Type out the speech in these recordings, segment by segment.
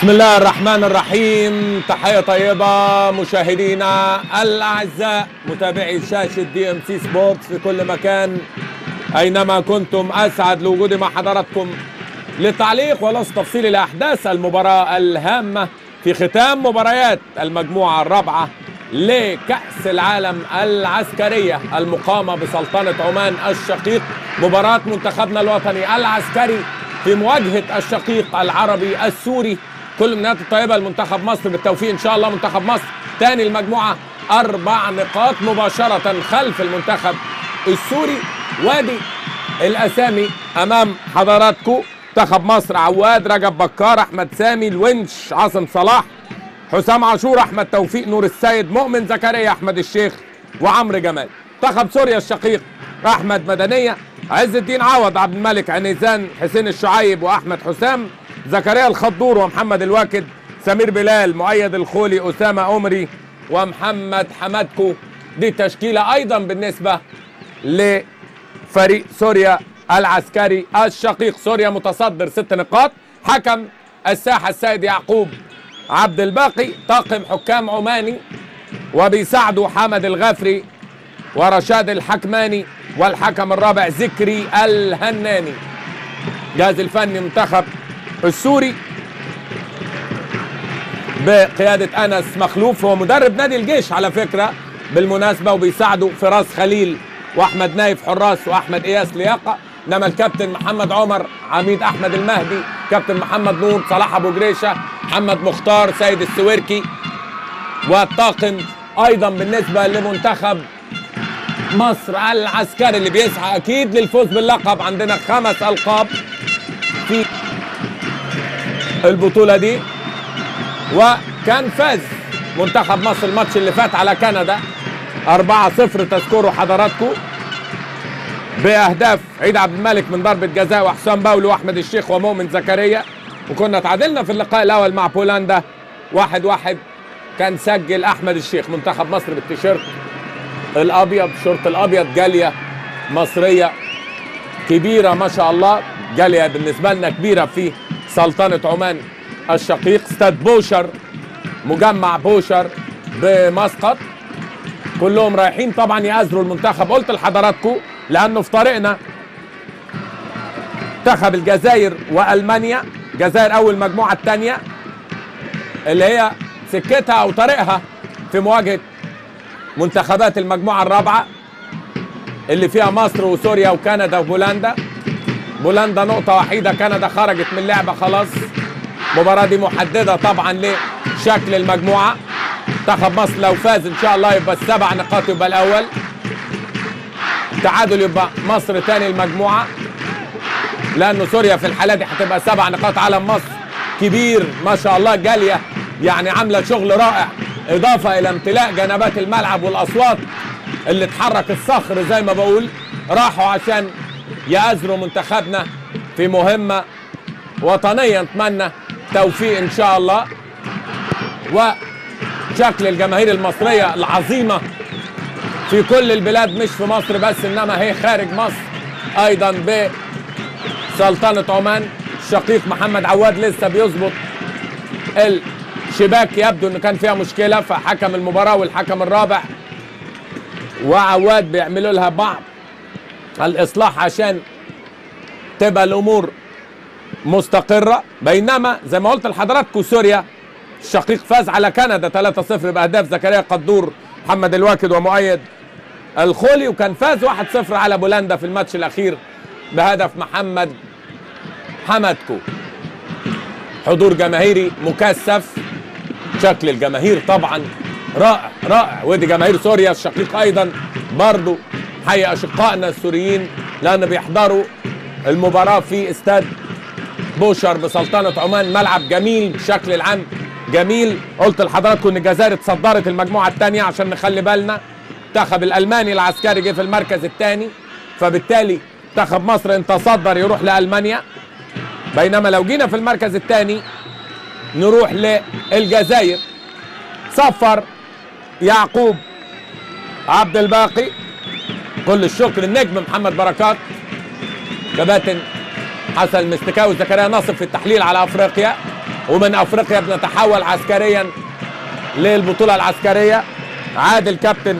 بسم الله الرحمن الرحيم تحية طيبة مشاهدينا الأعزاء متابعي شاشة دي ام سي سبورت في كل مكان أينما كنتم أسعد لوجودي مع حضراتكم للتعليق ولص تفصيل الأحداث المباراة الهامة في ختام مباريات المجموعة الرابعة لكأس العالم العسكرية المقامة بسلطنة عمان الشقيق مباراة منتخبنا الوطني العسكري في مواجهة الشقيق العربي السوري كل النهايات الطيبة لمنتخب مصر بالتوفيق إن شاء الله منتخب مصر تاني المجموعة أربع نقاط مباشرة خلف المنتخب السوري وادي الأسامي أمام حضراتكم منتخب مصر عواد رجب بكار أحمد سامي الونش عاصم صلاح حسام عاشور أحمد توفيق نور السيد مؤمن زكريا أحمد الشيخ وعمرو جمال منتخب سوريا الشقيق أحمد مدنية عز الدين عوض عبد الملك عنيزان حسين الشعيب وأحمد حسام زكريا الخضور ومحمد الواكد سمير بلال مؤيد الخولي أسامة أمري ومحمد حمدكو دي تشكيلة أيضا بالنسبة لفريق سوريا العسكري الشقيق سوريا متصدر ست نقاط حكم الساحة السيد يعقوب عبد الباقي طاقم حكام عماني وبيساعده حمد الغافري ورشاد الحكماني والحكم الرابع ذكري الهناني جهاز الفني منتخب السوري بقيادة أنس مخلوف هو مدرب نادي الجيش على فكرة بالمناسبة وبيساعده فراس خليل وأحمد نايف حراس وأحمد إياس لياقة إنما الكابتن محمد عمر عميد أحمد المهدي كابتن محمد نور صلاح أبو جريشة محمد مختار سيد السويركي والطاقم أيضا بالنسبة لمنتخب مصر العسكري اللي بيسعى أكيد للفوز باللقب عندنا خمس ألقاب في البطولة دي وكان فاز منتخب مصر الماتش اللي فات على كندا 4-0 تذكروا حضراتكم باهداف عيد عبد الملك من ضربه جزاء وحسام باولو واحمد الشيخ ومؤمن زكريا وكنا تعادلنا في اللقاء الاول مع بولندا واحد واحد كان سجل احمد الشيخ منتخب مصر بالتيشيرت الابيض شورت الابيض جاليه مصريه كبيره ما شاء الله جاليه بالنسبه لنا كبيره في سلطنه عمان الشقيق استاد بوشر مجمع بوشر بمسقط كلهم رايحين طبعا يأزروا المنتخب قلت لحضراتكم لانه في طريقنا منتخب الجزائر والمانيا الجزائر اول مجموعه الثانيه اللي هي سكتها او طريقها في مواجهه منتخبات المجموعه الرابعه اللي فيها مصر وسوريا وكندا وبولندا بولندا نقطه وحيده كندا خرجت من اللعبه خلاص المباراه دي محدده طبعا لشكل المجموعه منتخب مصر لو فاز ان شاء الله يبقى السبع نقاط يبقى الاول تعادل يبقى مصر تاني المجموعه لانه سوريا في الحاله دي هتبقى سبع نقاط علم مصر كبير ما شاء الله جاليه يعني عامله شغل رائع اضافه الى امتلاء جنبات الملعب والاصوات اللي اتحرك الصخر زي ما بقول راحوا عشان يأزروا منتخبنا في مهمه وطنيه نتمنى توفيق ان شاء الله وشكل الجماهير المصريه العظيمه في كل البلاد مش في مصر بس انما هي خارج مصر ايضا بسلطنة عمان الشقيق محمد عواد لسه بيظبط الشباك يبدو انه كان فيها مشكلة فحكم المباراة والحكم الرابع وعواد بيعملوا لها بعض الاصلاح عشان تبقى الامور مستقرة بينما زي ما قلت لحضراتكم سوريا الشقيق فاز على كندا 3-0 باهداف زكريا قدور محمد الواكد ومؤيد الخولي وكان فاز 1-0 على بولندا في الماتش الاخير بهدف محمد حمدكو حضور جماهيري مكثف شكل الجماهير طبعا رائع رائع ودي جماهير سوريا الشقيق ايضا برضو حي اشقائنا السوريين لان بيحضروا المباراه في استاد بوشر بسلطنه عمان ملعب جميل بشكل العام جميل قلت لحضراتكم ان الجزائر اتصدرت المجموعه الثانيه عشان نخلي بالنا المنتخب الالماني العسكري جه في المركز الثاني فبالتالي منتخب مصر ان تصدر يروح لالمانيا بينما لو جينا في المركز الثاني نروح للجزائر صفر يعقوب عبد الباقي كل الشكر النجم محمد بركات كباتن حسن المستكاوي زكريا ناصر في التحليل على افريقيا ومن افريقيا بنتحول عسكريا للبطوله العسكريه عاد الكابتن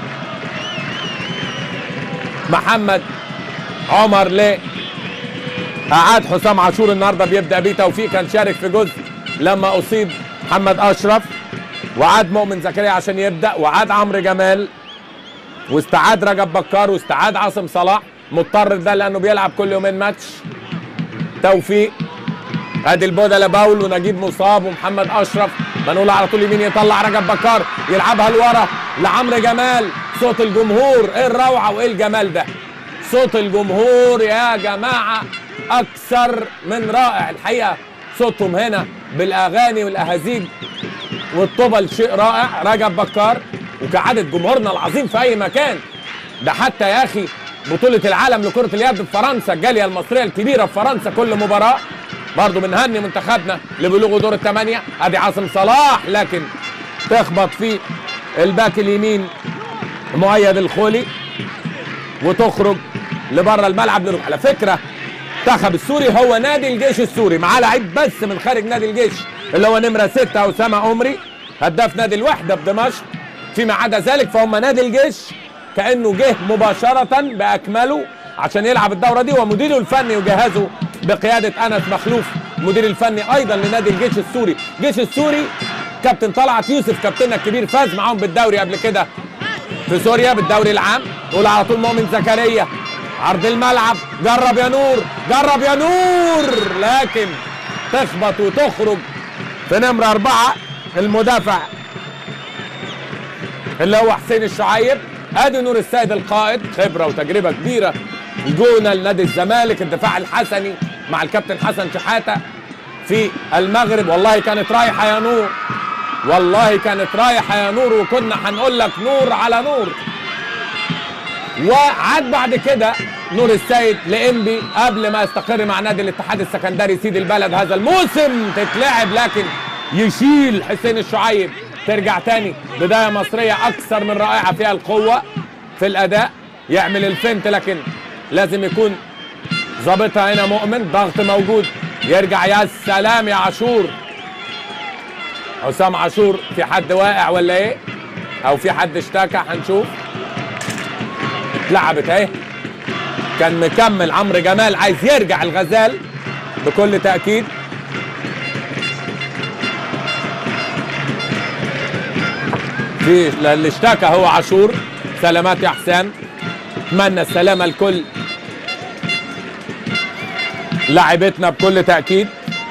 محمد عمر ل اعاد حسام عاشور النهارده بيبدا بيه توفيق كان شارك في جزء لما اصيب محمد اشرف وعاد مؤمن زكريا عشان يبدا وعاد عمرو جمال واستعاد رجب بكار واستعاد عاصم صلاح مضطر ده لانه بيلعب كل يومين ماتش توفيق ادي البودلة باول ونجيب مصاب ومحمد اشرف بنقول على طول يمين يطلع رجب بكار يلعبها لورا لعمرو جمال صوت الجمهور ايه الروعه وايه الجمال ده صوت الجمهور يا جماعه اكثر من رائع الحقيقه صوتهم هنا بالاغاني والاهازيج والطبل شيء رائع رجب بكار وكعاده جمهورنا العظيم في اي مكان ده حتى يا اخي بطوله العالم لكره اليد في فرنسا الجاليه المصريه الكبيره في فرنسا كل مباراه برضه بنهني منتخبنا لبلوغ دور الثمانيه ادي عاصم صلاح لكن تخبط في الباك اليمين مؤيد الخولي وتخرج لبره الملعب نروح على فكره المنتخب السوري هو نادي الجيش السوري معاه لعيب بس من خارج نادي الجيش اللي هو نمره ستة اسامه عمري هداف نادي الوحده بدمشق فيما عدا ذلك فهم نادي الجيش كانه جه مباشره باكمله عشان يلعب الدوره دي ومديره الفني وجهازه بقياده انس مخلوف المدير الفني ايضا لنادي الجيش السوري الجيش السوري كابتن طلعت يوسف كابتننا الكبير فاز معاهم بالدوري قبل كده في سوريا بالدوري العام نقول على طول مؤمن زكريا عرض الملعب جرب يا نور جرب يا نور لكن تخبط وتخرج في نمرة أربعة المدافع اللي هو حسين الشعيب ادي نور السيد القائد خبرة وتجربة كبيرة الجونة لنادي الزمالك الدفاع الحسني مع الكابتن حسن شحاتة في المغرب والله كانت رايحة يا نور والله كانت رايحة يا نور وكنا هنقول لك نور على نور وعاد بعد كده نور السيد لانبي قبل ما يستقر مع نادي الاتحاد السكندري سيد البلد هذا الموسم تتلعب لكن يشيل حسين الشعيب ترجع تاني بدايه مصريه اكثر من رائعه فيها القوه في الاداء يعمل الفنت لكن لازم يكون ظابطها هنا مؤمن ضغط موجود يرجع يا سلام يا عاشور حسام عاشور في حد واقع ولا ايه او في حد اشتكى هنشوف اتلعبت اهي كان مكمل عمرو جمال عايز يرجع الغزال بكل تاكيد في اللي اشتكى هو عاشور سلامات يا حسام اتمنى السلامه لكل لاعبتنا بكل تاكيد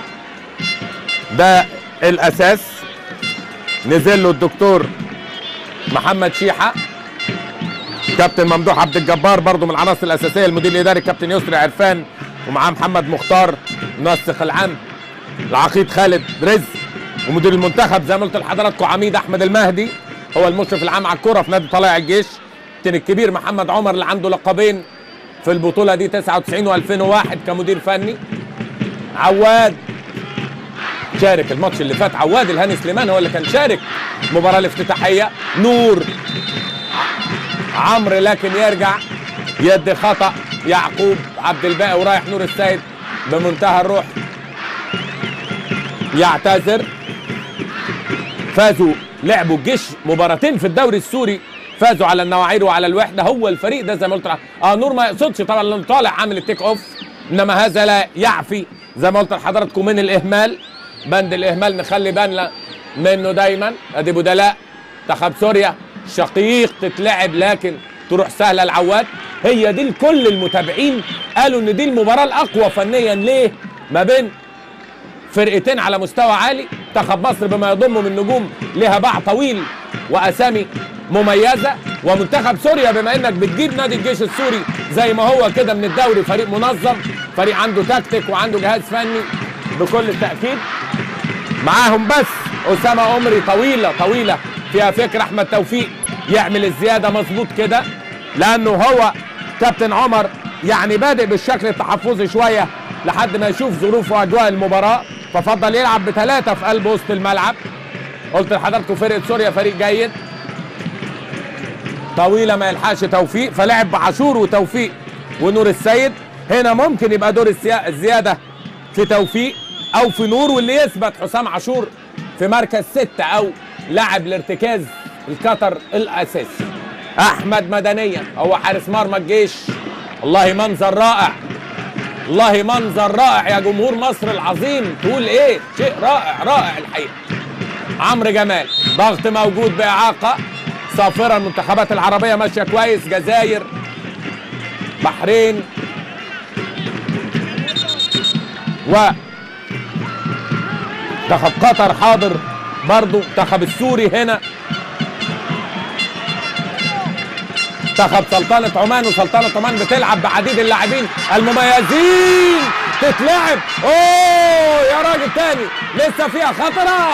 ده الاساس نزل له الدكتور محمد شيحه كابتن ممدوح عبد الجبار برضه من العناصر الاساسيه المدير الاداري كابتن يسري عرفان ومعاه محمد مختار منسق العام العقيد خالد رزق ومدير المنتخب زي ما قلت لحضراتكم عميد احمد المهدي هو المشرف العام على الكوره في نادي طلائع الجيش الكابتن الكبير محمد عمر اللي عنده لقبين في البطوله دي 99 و2001 كمدير فني عواد شارك الماتش اللي فات عواد الهاني سليمان هو اللي كان شارك المباراه الافتتاحيه نور عمرو لكن يرجع يد خطا يعقوب عبد الباقي ورايح نور السيد بمنتهى الروح يعتذر فازوا لعبوا الجيش مباراتين في الدوري السوري فازوا على النواعير وعلى الوحده هو الفريق ده زي ما قلت اه نور ما يقصدش طبعا لانه طالع عامل التيك اوف انما هذا لا يعفي زي ما قلت لحضراتكم من الاهمال بند الاهمال نخلي بالنا منه دايما ادي بدلاء منتخب سوريا شقيق تتلعب لكن تروح سهله العواد هي دي لكل المتابعين قالوا ان دي المباراه الاقوى فنيا ليه ما بين فرقتين على مستوى عالي منتخب مصر بما يضم من نجوم لها باع طويل واسامي مميزه ومنتخب سوريا بما انك بتجيب نادي الجيش السوري زي ما هو كده من الدوري فريق منظم فريق عنده تكتيك وعنده جهاز فني بكل تاكيد معاهم بس اسامه عمري طويله طويله فيها فكر احمد توفيق يعمل الزياده مظبوط كده لانه هو كابتن عمر يعني بادئ بالشكل التحفظي شويه لحد ما يشوف ظروف واجواء المباراه ففضل يلعب بثلاثه في قلب وسط الملعب قلت لحضراتكم فرقه سوريا فريق جيد طويله ما يلحقش توفيق فلعب بعاشور وتوفيق ونور السيد هنا ممكن يبقى دور الزياده في توفيق او في نور واللي يثبت حسام عاشور في مركز ستة او لاعب الارتكاز القطر الاساسي احمد مدنيا هو حارس مرمى الجيش والله منظر رائع والله منظر رائع يا جمهور مصر العظيم تقول ايه شيء رائع رائع الحقيقه عمرو جمال ضغط موجود باعاقه صافره المنتخبات العربيه ماشيه كويس جزائر بحرين و منتخب قطر حاضر برضو منتخب السوري هنا منتخب سلطنة عمان وسلطنة عمان بتلعب بعديد اللاعبين المميزين تتلعب اوه يا راجل تاني لسه فيها خطرة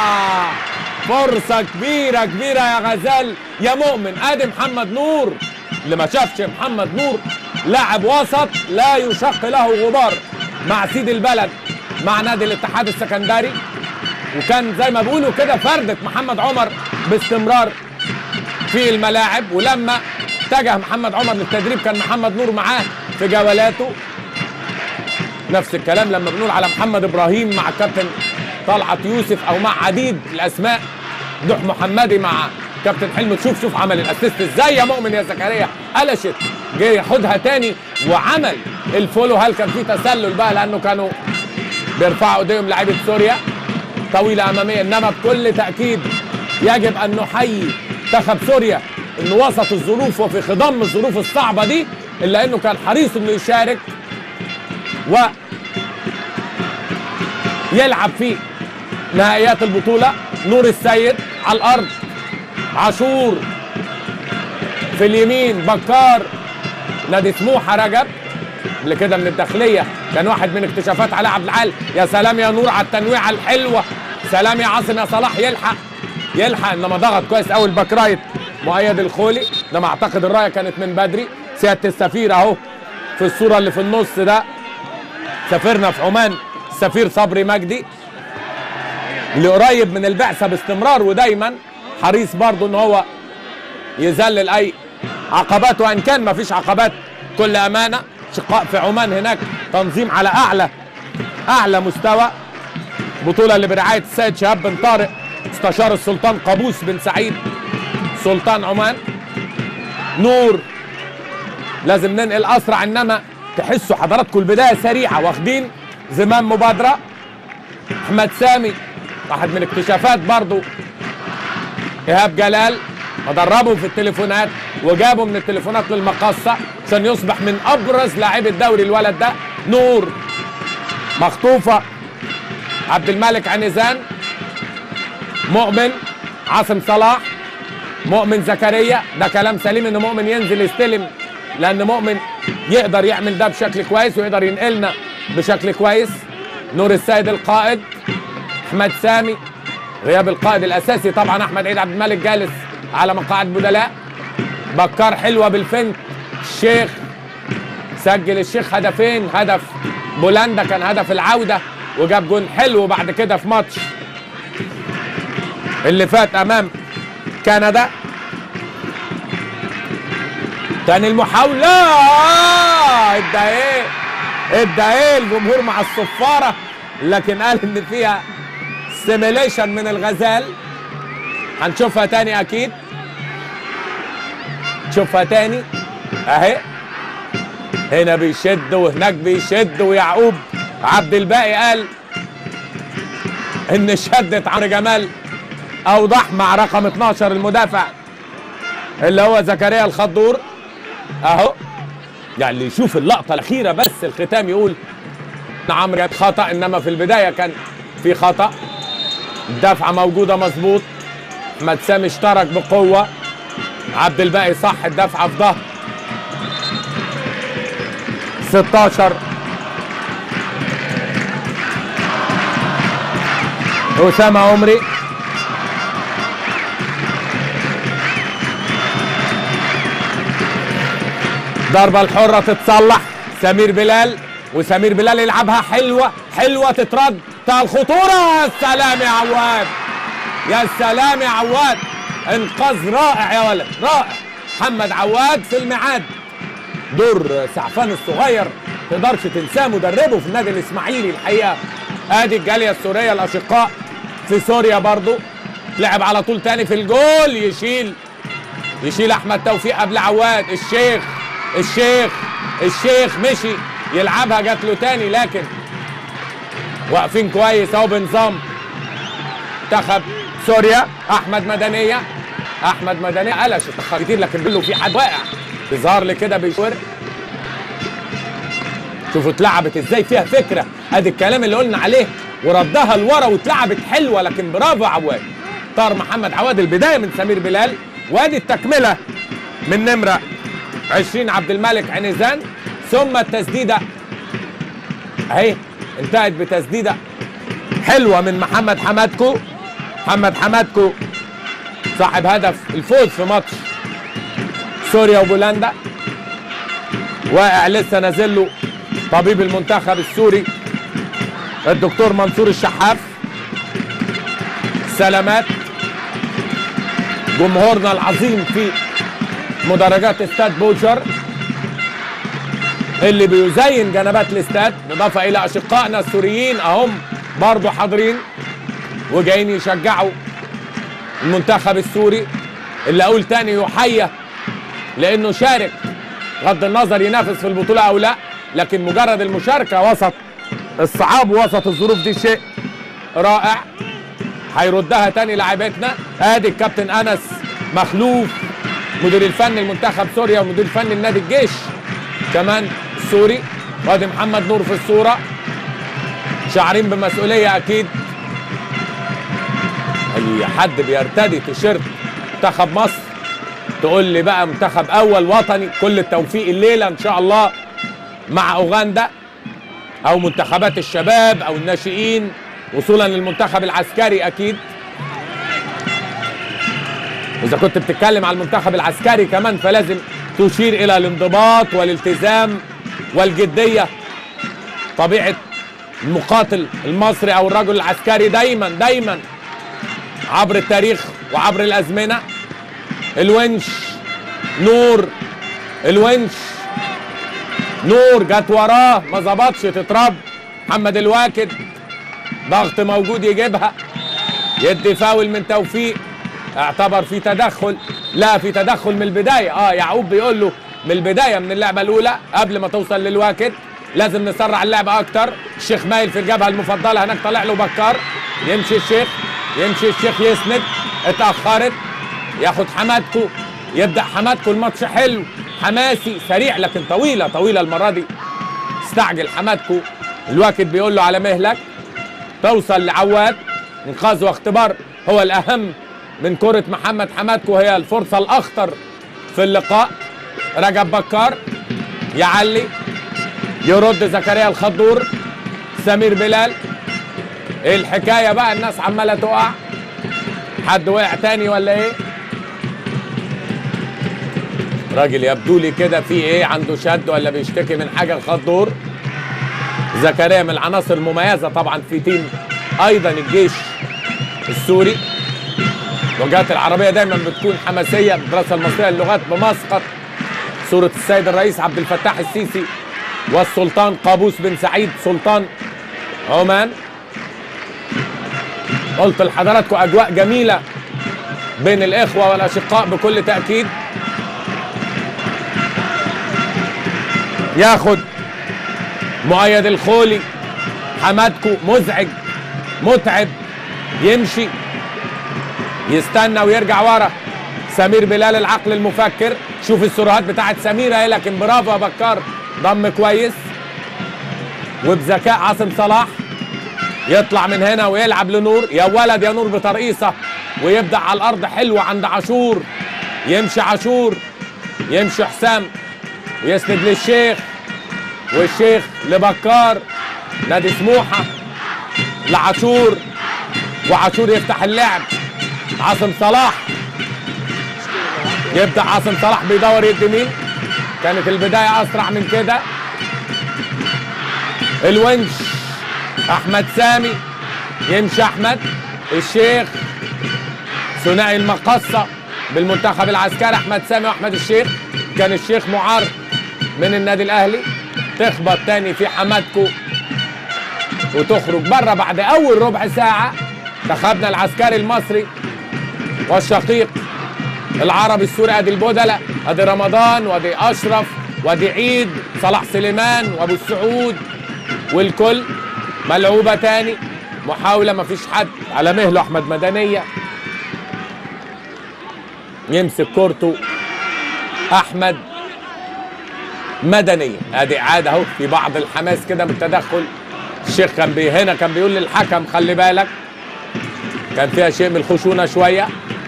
فرصة كبيرة كبيرة يا غزال يا مؤمن ادي محمد نور اللي ما شافش محمد نور لاعب وسط لا يشق له غبار مع سيد البلد مع نادي الاتحاد السكندري وكان زي ما بيقولوا كده فردة محمد عمر باستمرار في الملاعب ولما اتجه محمد عمر للتدريب كان محمد نور معاه في جولاته نفس الكلام لما بنقول على محمد ابراهيم مع الكابتن طلعت يوسف او مع عديد الاسماء دوح محمدي مع كابتن حلمي تشوف شوف عمل الاسيست ازاي يا مؤمن يا زكريا قلشت جه ياخدها تاني وعمل الفولو هل كان في تسلل بقى لانه كانوا بيرفعوا ايديهم لعيبه سوريا طويله اماميه انما بكل تاكيد يجب ان نحيي منتخب سوريا انه وسط الظروف وفي خضم الظروف الصعبه دي الا انه كان حريص انه يشارك و يلعب في نهائيات البطوله نور السيد على الارض عاشور في اليمين بكار نادي سموحه رجب اللي كده من الداخليه كان واحد من اكتشافات علاء عبد العال يا سلام يا نور على التنويعه الحلوه سلام يا عاصم يا صلاح يلحق يلحق انما ضغط كويس قوي الباك رايت مؤيد الخولي انما اعتقد الرايه كانت من بدري سياده السفير اهو في الصوره اللي في النص ده سفيرنا في عمان السفير صبري مجدي اللي قريب من البعثه باستمرار ودايما حريص برضه ان هو يذلل اي عقبات وان كان ما فيش عقبات كل امانه شقاء في عمان هناك تنظيم على اعلى اعلى مستوى بطوله اللي برعايه السيد شهاب بن طارق مستشار السلطان قابوس بن سعيد سلطان عمان نور لازم ننقل اسرع انما تحسوا حضراتكم البدايه سريعه واخدين زمام مبادره احمد سامي واحد من اكتشافات برضو ايهاب جلال مدربه في التليفونات وجابه من التليفونات للمقصه عشان يصبح من ابرز لاعبي الدوري الولد ده نور مخطوفه عبد الملك عنزان مؤمن عاصم صلاح مؤمن زكريا ده كلام سليم ان مؤمن ينزل يستلم لان مؤمن يقدر يعمل ده بشكل كويس ويقدر ينقلنا بشكل كويس نور السيد القائد احمد سامي غياب القائد الاساسي طبعا احمد عيد عبد الملك جالس على مقاعد بدلاء بكار حلوه بالفنت الشيخ سجل الشيخ هدفين هدف بولندا كان هدف العوده وجاب جون حلو بعد كده في ماتش اللي فات امام كندا تاني المحاولة آه، ادى ايه ادى ايه الجمهور مع الصفارة لكن قال ان فيها سيميليشن من الغزال هنشوفها تاني اكيد نشوفها تاني اهي هنا بيشد وهناك بيشد ويعقوب عبد الباقي قال ان شدة عمرو جمال اوضح مع رقم 12 المدافع اللي هو زكريا الخضور اهو يعني اللي يشوف اللقطه الاخيره بس الختام يقول ان عمرو جاب خطا انما في البدايه كان في خطا الدفعه موجوده مظبوط احمد سامي اشترك بقوه عبد الباقي صح الدفعه في ظهر 16 اسامه عمري ضربة الحرة تتصلح سمير بلال وسمير بلال يلعبها حلوة حلوة تترد بتاع الخطورة يا سلام يا عواد يا سلام يا عواد انقاذ رائع يا ولد رائع محمد عواد في الميعاد دور سعفان الصغير تقدرش تنساه مدربه في النادي الاسماعيلي الحقيقة ادي الجاليه السوريه الاشقاء في سوريا برضو لعب على طول تاني في الجول يشيل يشيل احمد توفيق قبل عواد الشيخ الشيخ الشيخ مشي يلعبها جات له تاني لكن واقفين كويس اهو بنظام منتخب سوريا احمد مدنيه احمد مدنيه قلش اتاخر كتير لكن بيقول له في حد واقع بيظهر لي كده بيشور شوفوا اتلعبت ازاي فيها فكره ادي الكلام اللي قلنا عليه وردها لورا واتلعبت حلوه لكن برافو عواد طار محمد عواد البدايه من سمير بلال وادي التكمله من نمره 20 عبد الملك عنزان ثم التسديده اهي انتهت بتسديده حلوه من محمد حمادكو محمد حمادكو صاحب هدف الفوز في ماتش سوريا وبولندا واقع لسه نازل له طبيب المنتخب السوري الدكتور منصور الشحاف سلامات جمهورنا العظيم في مدرجات استاد بوشر اللي بيزين جنبات الاستاد بالاضافه الى اشقائنا السوريين اهم برضه حاضرين وجايين يشجعوا المنتخب السوري اللي اقول تاني يحيى لانه شارك بغض النظر ينافس في البطوله او لا لكن مجرد المشاركه وسط الصعاب وسط الظروف دي شيء رائع هيردها تاني لاعبتنا ادي الكابتن انس مخلوف مدير الفني المنتخب سوريا ومدير الفني لنادي الجيش كمان السوري وادي محمد نور في الصوره شعرين بمسؤوليه اكيد اي حد بيرتدي تيشيرت منتخب مصر تقول لي بقى منتخب اول وطني كل التوفيق الليله ان شاء الله مع اوغندا او منتخبات الشباب او الناشئين وصولا للمنتخب العسكري اكيد واذا كنت بتتكلم على المنتخب العسكري كمان فلازم تشير الى الانضباط والالتزام والجديه طبيعه المقاتل المصري او الرجل العسكري دايما دايما عبر التاريخ وعبر الازمنه الونش نور الونش نور جت وراه ما ظبطش تترب محمد الواكد ضغط موجود يجيبها يدي فاول من توفيق اعتبر في تدخل لا في تدخل من البدايه اه يعقوب بيقول له من البدايه من اللعبه الاولى قبل ما توصل للواكد لازم نسرع اللعبه اكتر الشيخ مايل في الجبهه المفضله هناك طالع له بكار يمشي الشيخ يمشي الشيخ يسند اتاخرت ياخد حمادكو يبدا حمادكو الماتش حلو حماسي سريع لكن طويله طويله المره دي استعجل حمادكو الواكد بيقول له على مهلك توصل لعواد انقاذ واختبار هو الاهم من كرة محمد حمادكو هي الفرصة الأخطر في اللقاء رجب بكار يعلي يرد زكريا الخضور سمير بلال ايه الحكاية بقى الناس عمالة تقع حد وقع تاني ولا ايه راجل يبدو لي كده في ايه عنده شد ولا بيشتكي من حاجة الخضور زكريا من العناصر المميزة طبعا في تيم ايضا الجيش السوري الوجهات العربية دايما بتكون حماسية الدراسة المصرية للغات بمسقط صورة السيد الرئيس عبد الفتاح السيسي والسلطان قابوس بن سعيد سلطان عمان قلت لحضراتكم أجواء جميلة بين الإخوة والأشقاء بكل تأكيد ياخد مؤيد الخولي حمادكو مزعج متعب يمشي يستنى ويرجع ورا سمير بلال العقل المفكر شوف السرعات بتاعت سمير اهي لكن برافو يا بكار ضم كويس وبذكاء عاصم صلاح يطلع من هنا ويلعب لنور يا ولد يا نور بترقيصه ويبدا على الارض حلوه عند عاشور يمشي عاشور يمشي حسام ويسند للشيخ والشيخ لبكار نادي سموحه لعاشور وعاشور يفتح اللعب عاصم صلاح يبدا عاصم صلاح بيدور يد مين كانت البدايه اسرع من كده الونش احمد سامي يمشي احمد الشيخ ثنائي المقصه بالمنتخب العسكري احمد سامي واحمد الشيخ كان الشيخ معار من النادي الاهلي تخبط تاني في حمادكو وتخرج بره بعد اول ربع ساعه تخذنا العسكري المصري والشقيق العربي السوري ادي البدله ادي رمضان وادي اشرف وادي عيد صلاح سليمان وابو السعود والكل ملعوبه تاني محاوله مفيش حد على مهله احمد مدنيه يمسك كورته احمد مدنيه ادي اعاده اهو في بعض الحماس كده من التدخل الشيخ كان بي هنا كان بيقول للحكم خلي بالك كان فيها شيء من الخشونه شويه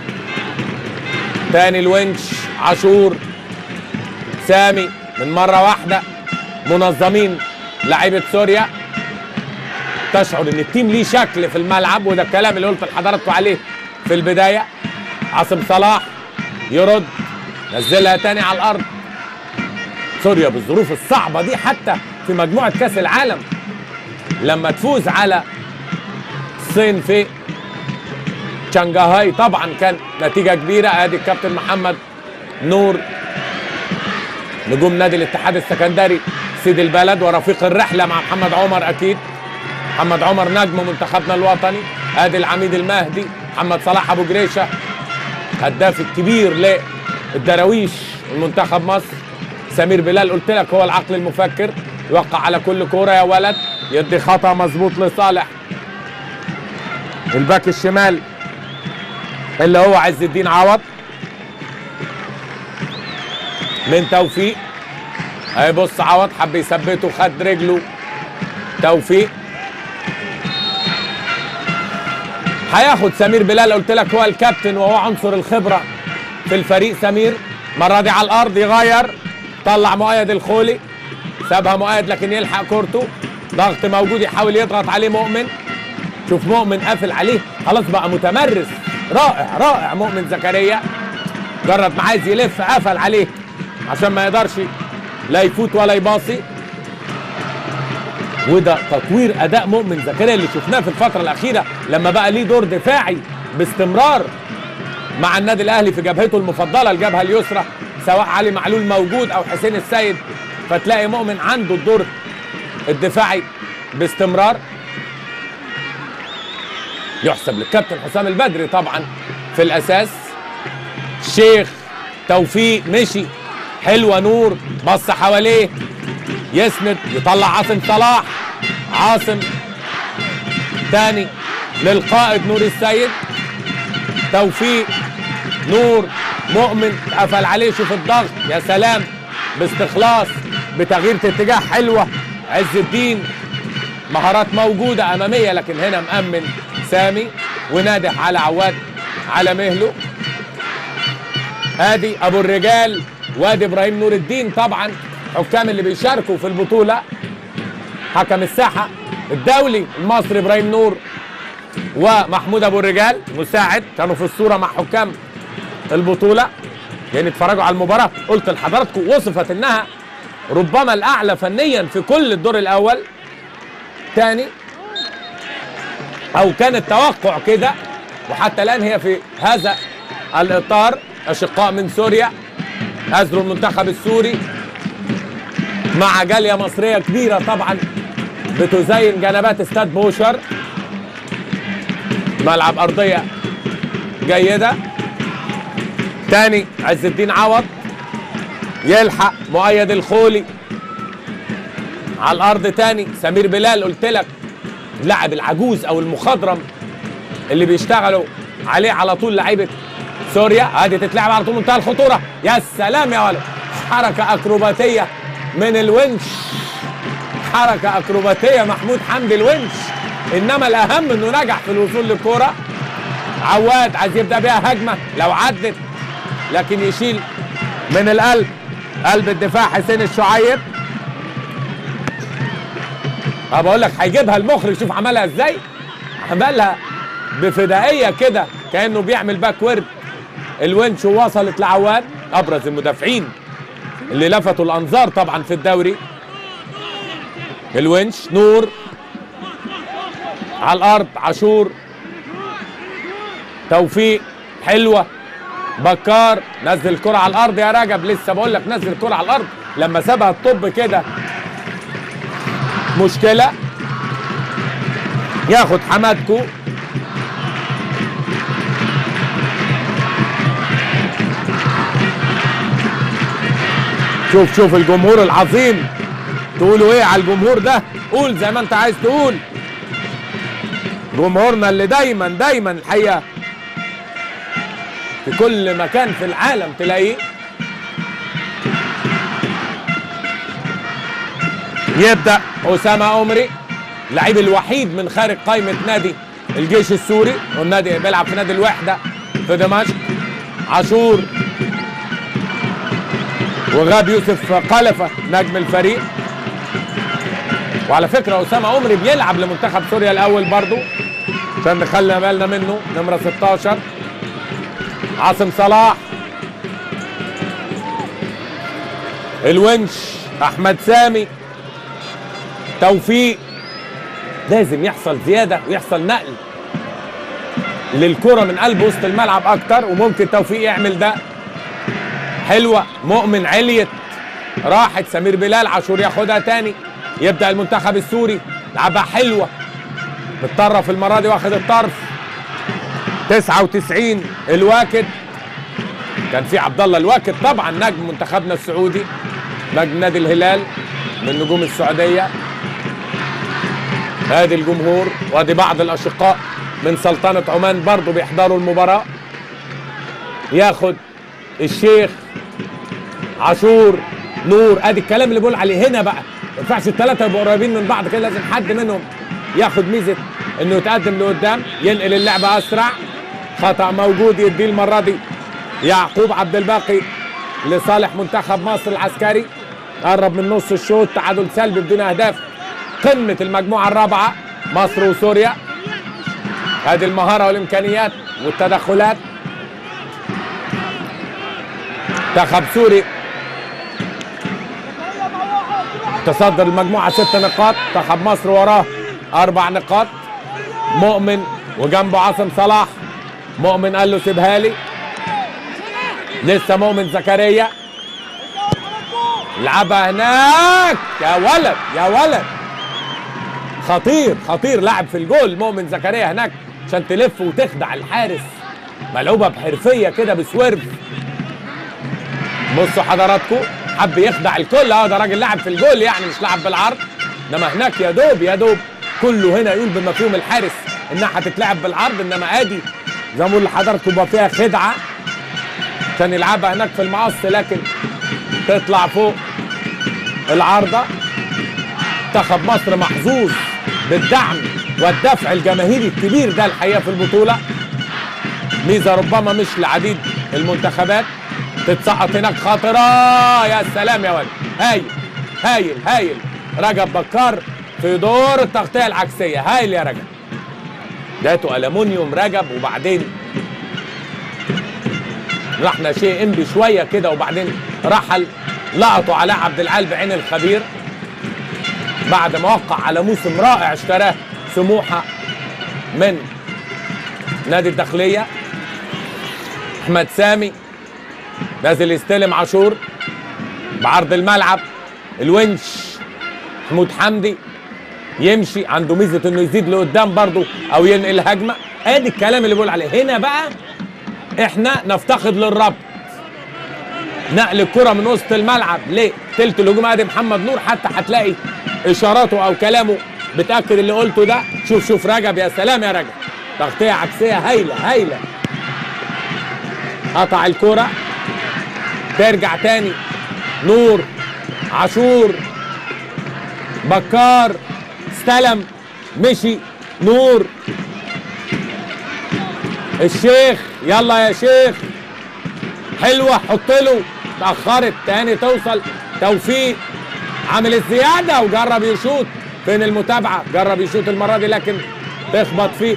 تاني الونش عاشور سامي من مره واحده منظمين لعيبه سوريا تشعر ان التيم ليه شكل في الملعب وده الكلام اللي قلت لحضراتكم عليه في البدايه عاصم صلاح يرد نزلها تاني على الارض سوريا بالظروف الصعبه دي حتى في مجموعه كاس العالم لما تفوز على الصين في شنغهاي طبعا كان نتيجه كبيره ادي الكابتن محمد نور نجوم نادي الاتحاد السكندري سيد البلد ورفيق الرحله مع محمد عمر اكيد محمد عمر نجم منتخبنا الوطني ادي العميد المهدي محمد صلاح ابو جريشه هداف الكبير للدراويش المنتخب مصر سمير بلال قلت لك هو العقل المفكر يوقع على كل كوره يا ولد يدي خطا مظبوط لصالح الباك الشمال اللي هو عز الدين عوض من توفيق اهي بص عوض حب يثبته خد رجله توفيق هياخد سمير بلال قلت لك هو الكابتن وهو عنصر الخبره في الفريق سمير المره دي على الارض يغير طلع مؤيد الخولي سابها مؤيد لكن يلحق كورته ضغط موجود يحاول يضغط عليه مؤمن شوف مؤمن قافل عليه خلاص بقى متمرس رائع رائع مؤمن زكريا جرب ما عايز يلف قفل عليه عشان ما يقدرش لا يفوت ولا يباصي وده تطوير اداء مؤمن زكريا اللي شفناه في الفتره الاخيره لما بقى ليه دور دفاعي باستمرار مع النادي الاهلي في جبهته المفضله الجبهه اليسرى سواء علي معلول موجود او حسين السيد فتلاقي مؤمن عنده الدور الدفاعي باستمرار يحسب للكابتن حسام البدري طبعا في الاساس شيخ توفيق مشي حلوه نور بص حواليه يسند يطلع عاصم صلاح عاصم تاني للقائد نور السيد توفيق نور مؤمن قفل عليه شوف الضغط يا سلام باستخلاص بتغيير اتجاه حلوه عز الدين مهارات موجوده اماميه لكن هنا مأمن سامي ونادح على عواد على مهله ادي ابو الرجال وادي ابراهيم نور الدين طبعا حكام اللي بيشاركوا في البطوله حكم الساحه الدولي المصري ابراهيم نور ومحمود ابو الرجال مساعد كانوا في الصوره مع حكام البطوله يعني اتفرجوا على المباراه قلت لحضراتكم وصفت انها ربما الاعلى فنيا في كل الدور الاول تاني او كان التوقع كده وحتى الان هي في هذا الاطار اشقاء من سوريا هزروا المنتخب السوري مع جاليه مصريه كبيره طبعا بتزين جنبات استاد بوشر ملعب ارضيه جيده تاني عز الدين عوض يلحق مؤيد الخولي على الارض تاني سمير بلال قلت لك اللاعب العجوز او المخضرم اللي بيشتغلوا عليه على طول لعيبه سوريا ادي تتلعب على طول منتهى الخطوره يا سلام يا ولد حركه اكروباتيه من الونش حركه اكروباتيه محمود حمدي الونش انما الاهم انه نجح في الوصول للكوره عواد عايز يبدا بيها هجمه لو عدت لكن يشيل من القلب قلب الدفاع حسين الشعيب اه بقول لك هيجيبها المخرج شوف عملها ازاي عملها بفدائيه كده كانه بيعمل باكورد الونش وصلت لعواد ابرز المدافعين اللي لفتوا الانظار طبعا في الدوري الونش نور على الارض عاشور توفيق حلوه بكار نزل الكرة على الارض يا رجب لسه بقول لك نزل الكرة على الارض لما سابها الطب كده مشكلة ياخد حمادكو شوف شوف الجمهور العظيم تقولوا ايه على الجمهور ده قول زي ما انت عايز تقول جمهورنا اللي دايما دايما الحقيقه في كل مكان في العالم تلاقيه يبدا اسامه عمري اللعيب الوحيد من خارج قائمه نادي الجيش السوري والنادي بيلعب في نادي الوحده في دمشق عاشور وغاب يوسف قلفه نجم الفريق وعلى فكره اسامه عمري بيلعب لمنتخب سوريا الاول برضو عشان نخلي بالنا منه نمره 16 عاصم صلاح الونش احمد سامي توفيق لازم يحصل زياده ويحصل نقل للكره من قلب وسط الملعب اكتر وممكن توفيق يعمل ده حلوه مؤمن عليت راحت سمير بلال عاشور ياخدها تاني يبدا المنتخب السوري لعبها حلوه متطرف المره دي واخد الطرف 99 الواكد كان في عبد الله الواكد طبعا نجم منتخبنا السعودي نجم نادي الهلال من نجوم السعوديه ادي الجمهور وادي بعض الاشقاء من سلطنه عمان برضو بيحضروا المباراه ياخد الشيخ عاشور نور ادي الكلام اللي بقول عليه هنا بقى ما ينفعش الثلاثه يبقوا قريبين من بعض كده لازم حد منهم ياخد ميزه انه يتقدم لقدام ينقل اللعبه اسرع خطا موجود يديه المره دي يعقوب عبد الباقي لصالح منتخب مصر العسكري قرب من نص الشوط تعادل سلبي بدون اهداف قمه المجموعه الرابعه مصر وسوريا هذه المهاره والامكانيات والتدخلات منتخب سوري تصدر المجموعه ست نقاط منتخب مصر وراه اربع نقاط مؤمن وجنبه عاصم صلاح مؤمن قال له سيبها لي لسه مؤمن زكريا لعبها هناك يا ولد يا ولد خطير خطير لاعب في الجول مؤمن زكريا هناك عشان تلف وتخدع الحارس ملعوبه بحرفيه كده بسويرف بصوا حضراتكم حب يخدع الكل اه ده راجل لاعب في الجول يعني مش لاعب بالعرض انما هناك يا دوب يا دوب كله هنا يقول بمفهوم الحارس انها هتتلعب بالعرض انما ادي زي ما بقول لحضراتكم يبقى فيها خدعه عشان يلعبها هناك في المقص لكن تطلع فوق العارضه منتخب مصر محظوظ بالدعم والدفع الجماهيري الكبير ده الحقيقه في البطوله ميزه ربما مش لعديد المنتخبات تتسقط هناك خاطره يا سلام يا ولد هايل هايل هايل رجب بكار في دور التغطيه العكسيه هايل يا رجب داته الومنيوم رجب وبعدين راح ناشئ انبي شويه كده وبعدين رحل لقطوا علاء عبد العال بعين الخبير بعد ما وقع على موسم رائع اشتراه سموحه من نادي الداخليه احمد سامي نازل يستلم عاشور بعرض الملعب الونش محمود حمدي يمشي عنده ميزه انه يزيد لقدام برضه او ينقل هجمه ادي الكلام اللي بقول عليه هنا بقى احنا نفتقد للربط نقل الكره من وسط الملعب لتلت الهجوم ادي محمد نور حتى هتلاقي اشاراته او كلامه بتاكد اللي قلته ده شوف شوف رجب يا سلام يا رجب تغطيه عكسيه هايله هايله قطع الكره ترجع تاني نور عاشور بكار استلم مشي نور الشيخ يلا يا شيخ حلوه حط له اتاخرت تاني توصل توفيق عامل الزياده وجرب يشوط فين المتابعه جرب يشوط المره دي لكن تخبط فيه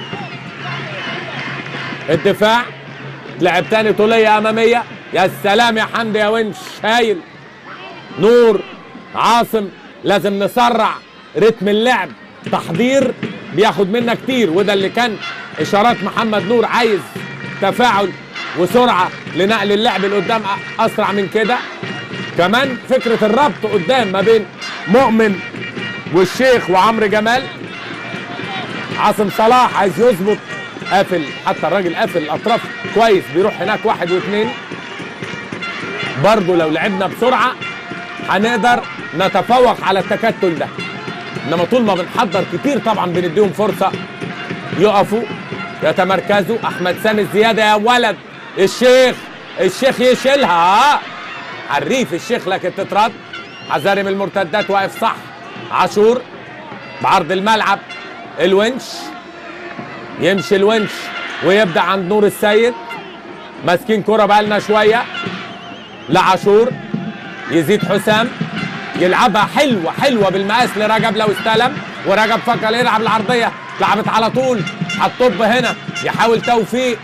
الدفاع لعب تاني طوليه اماميه يا سلام يا حمدي يا ونش هايل نور عاصم لازم نسرع رتم اللعب تحضير بياخد منا كتير وده اللي كان اشارات محمد نور عايز تفاعل وسرعه لنقل اللعب لقدام اسرع من كده كمان فكره الربط قدام ما بين مؤمن والشيخ وعمرو جمال عاصم صلاح عايز يظبط قافل حتى الراجل قافل الاطراف كويس بيروح هناك واحد واثنين برضه لو لعبنا بسرعه هنقدر نتفوق على التكتل ده انما طول ما بنحضر كتير طبعا بنديهم فرصه يقفوا يتمركزوا احمد سامي الزياده يا ولد الشيخ الشيخ يشيلها حريف الشيخ لكن تترد عزارم المرتدات واقف صح عاشور بعرض الملعب الونش يمشي الونش ويبدا عند نور السيد ماسكين كرة بقالنا شوية لعاشور يزيد حسام يلعبها حلوة حلوة بالمقاس لرجب لو استلم ورجب فكر يلعب العرضية لعبت على طول هتطب هنا يحاول توفيق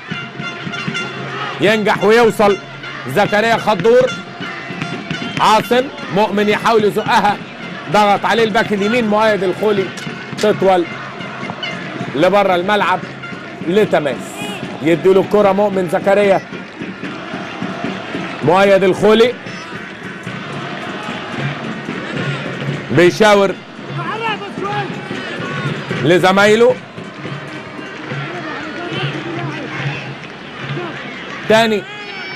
ينجح ويوصل زكريا خضور عاصم مؤمن يحاول يزقها ضغط عليه الباك اليمين مؤيد الخولي تطول لبره الملعب لتماس يديله الكرة مؤمن زكريا مؤيد الخولي بيشاور لزمايله تاني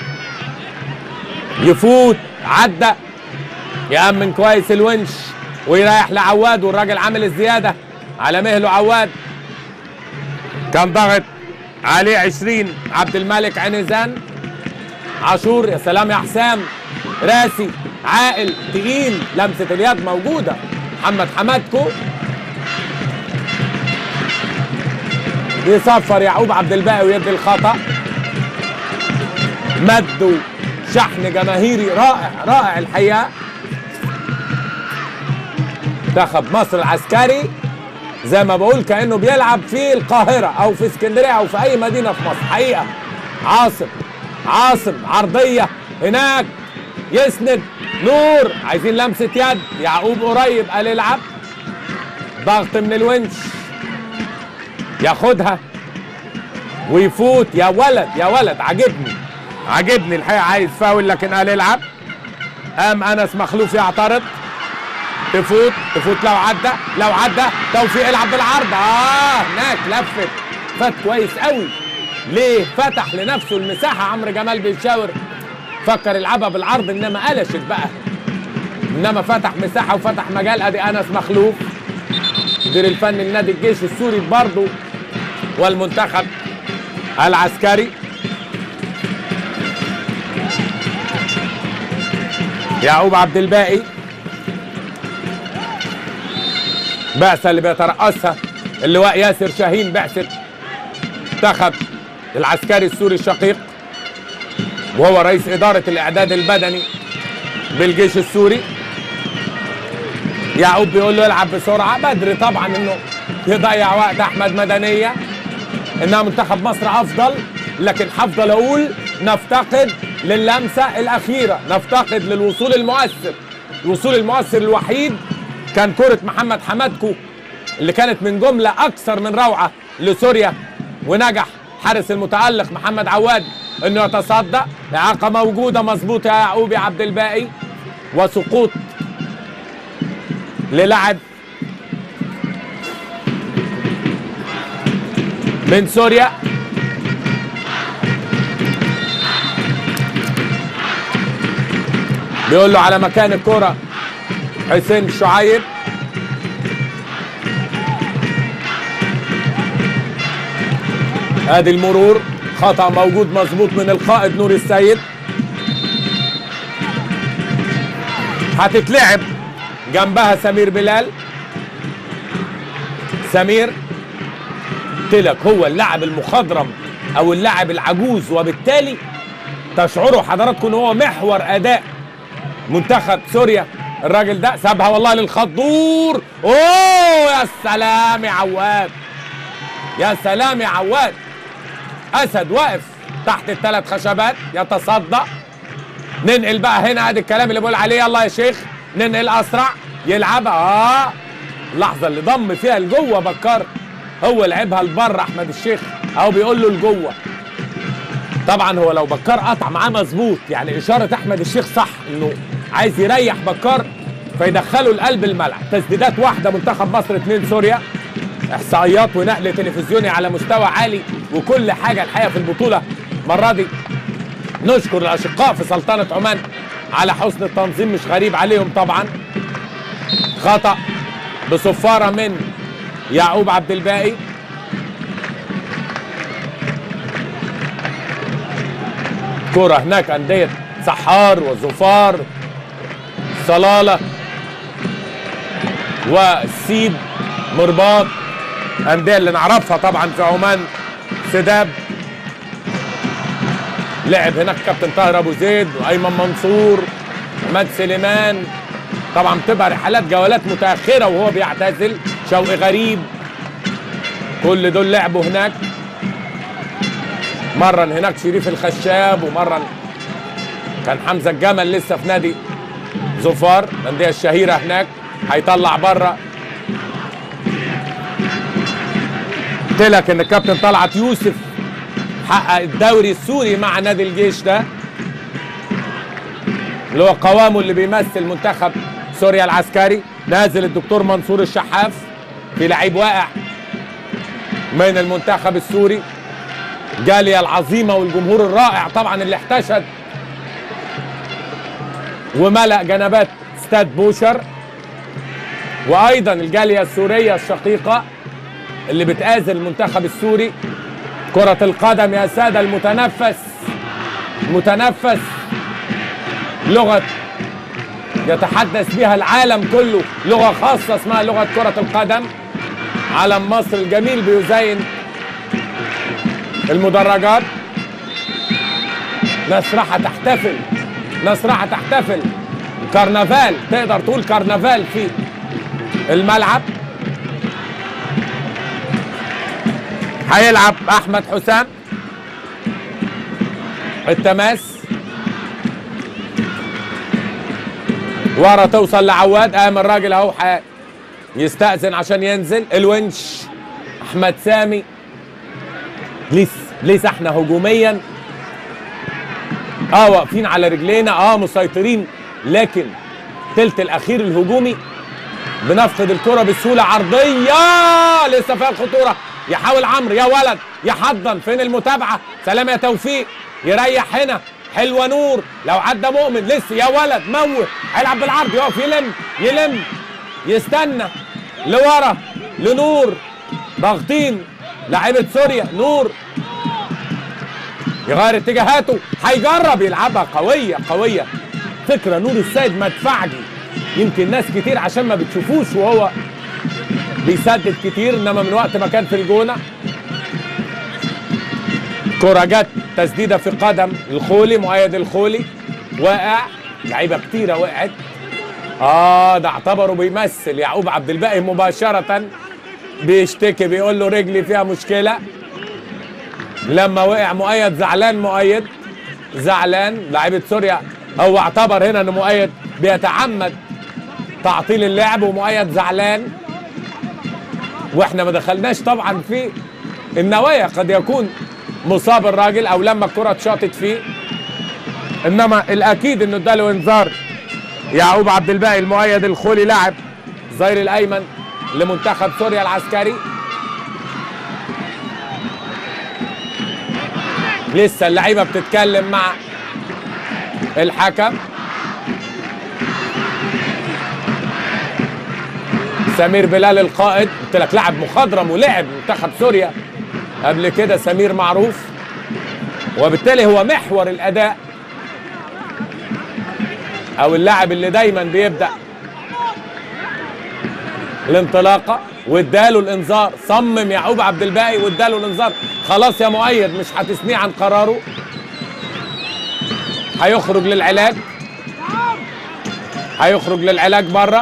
يفوت عدى يأمن كويس الونش ويريح لعواد والراجل عامل الزيادة على مهله عواد كان ضغط عليه 20 عبد الملك عنزان عاشور يا سلام يا حسام راسي عاقل تقيل لمسة اليد موجودة محمد حمادكو بيصفر يعقوب عبد الباقي ويدي الخطأ مد شحن جماهيري رائع رائع الحقيقة منتخب مصر العسكري زي ما بقول كأنه بيلعب في القاهرة أو في اسكندرية أو في أي مدينة في مصر حقيقة عاصم عاصم عرضية هناك يسند نور عايزين لمسة يد يعقوب قريب قال العب ضغط من الونش ياخدها ويفوت يا ولد يا ولد عجبني عجبني الحقيقة عايز فاول لكن قال العب قام أنس مخلوف يعترض تفوت تفوت لو عدى لو عدى توفيق يلعب بالعرض اه هناك لفت فات كويس قوي ليه فتح لنفسه المساحه عمرو جمال بيشاور فكر يلعبها بالعرض انما قلشت بقى انما فتح مساحه وفتح مجال ادي انس مخلوف مدير الفني لنادي الجيش السوري برضه والمنتخب العسكري يعقوب عبد الباقي بعثة اللي بيترأسها اللواء ياسر شاهين بعثة منتخب العسكري السوري الشقيق وهو رئيس إدارة الإعداد البدني بالجيش السوري يعقوب بيقول له العب بسرعة بدري طبعا انه يضيع وقت احمد مدنية انها منتخب مصر افضل لكن هفضل اقول نفتقد للمسة الاخيرة نفتقد للوصول المؤثر الوصول المؤثر الوحيد كان كرة محمد حمادكو اللي كانت من جملة أكثر من روعة لسوريا ونجح حارس المتألق محمد عواد انه يتصدى اعاقة موجودة مظبوطة يا يعقوب يا عبد الباقي وسقوط للاعب من سوريا بيقول له على مكان الكرة حسين شعيب ادي المرور خطأ موجود مظبوط من القائد نور السيد هتتلعب جنبها سمير بلال سمير قلت لك هو اللاعب المخضرم او اللاعب العجوز وبالتالي تشعروا حضراتكم ان هو محور اداء منتخب سوريا الراجل ده سابها والله للخضور اوه يا سلام يا عواد يا سلام يا عواد اسد واقف تحت الثلاث خشبات يتصدى ننقل بقى هنا ادي الكلام اللي بقول عليه يلا يا شيخ ننقل اسرع يلعبها اه اللحظه اللي ضم فيها لجوه بكار هو لعبها لبره احمد الشيخ اهو بيقول له لجوه طبعا هو لو بكار قطع معاه مظبوط يعني اشاره احمد الشيخ صح انه عايز يريح بكار فيدخله لقلب الملعب تسديدات واحده منتخب مصر اثنين سوريا احصائيات ونقل تلفزيوني على مستوى عالي وكل حاجه الحقيقه في البطوله المره دي نشكر الاشقاء في سلطنه عمان على حسن التنظيم مش غريب عليهم طبعا خطا بصفاره من يعقوب عبد الباقي كرة هناك أندية سحار وزفار صلالة والسيب مرباط أندية اللي نعرفها طبعا في عمان سداب لعب هناك كابتن طاهر أبو زيد وأيمن منصور عماد سليمان طبعا بتبقى رحلات جولات متأخرة وهو بيعتزل شوقي غريب كل دول لعبوا هناك مرن هناك شريف الخشاب ومرن كان حمزه الجمل لسه في نادي زفار الانديه الشهيره هناك هيطلع بره قلت لك ان الكابتن طلعت يوسف حقق الدوري السوري مع نادي الجيش ده اللي هو قوامه اللي بيمثل منتخب سوريا العسكري نازل الدكتور منصور الشحاف في لعيب واقع من المنتخب السوري جالية العظيمة والجمهور الرائع طبعا اللي احتشد وملأ جنبات استاد بوشر وايضا الجالية السورية الشقيقة اللي بتآزر المنتخب السوري كرة القدم يا سادة المتنفس متنفس لغة يتحدث بها العالم كله لغة خاصة اسمها لغة كرة القدم علم مصر الجميل بيزين المدرجات ناس راحة تحتفل ناس راحة تحتفل كرنفال تقدر تقول كرنفال في الملعب هيلعب احمد حسام التماس ورا توصل لعواد قام الراجل اهو يستأذن عشان ينزل الونش احمد سامي لسه لسه احنا هجوميا اه واقفين على رجلينا اه مسيطرين لكن تلت الاخير الهجومي بنفقد الكره بسهوله عرضيه لسه فيها الخطوره يحاول عمرو يا ولد يحضن فين المتابعه سلام يا توفيق يريح هنا حلوه نور لو عدى مؤمن لسه يا ولد موه هيلعب بالعرض يقف يلم يلم يستنى لورا لنور ضاغطين لاعيبه سوريا نور يغير اتجاهاته هيجرب يلعبها قويه قويه فكره نور السيد مدفعجي يمكن ناس كتير عشان ما بتشوفوش وهو بيسدد كتير انما من وقت ما كان في الجونه كرة جت تسديدة في قدم الخولي مؤيد الخولي واقع لعيبة كتيرة وقعت اه ده اعتبره بيمثل يعقوب عبد الباقي مباشرة بيشتكي بيقول له رجلي فيها مشكلة لما وقع مؤيد زعلان مؤيد زعلان لعيبة سوريا هو اعتبر هنا ان مؤيد بيتعمد تعطيل اللعب ومؤيد زعلان واحنا ما دخلناش طبعا في النوايا قد يكون مصاب الراجل او لما الكره اتشاطت فيه انما الاكيد انه اداله انذار يعقوب عبد الباقي المؤيد الخولي لاعب الظهير الايمن لمنتخب سوريا العسكري لسه اللعيبه بتتكلم مع الحكم سمير بلال القائد قلت لك لاعب مخضرم ولعب منتخب سوريا قبل كده سمير معروف وبالتالي هو محور الاداء او اللاعب اللي دايما بيبدا الانطلاقه واداله الانذار صمم يعقوب عبد الباقي واداله الانذار خلاص يا مؤيد مش هتثنيه عن قراره هيخرج للعلاج هيخرج للعلاج بره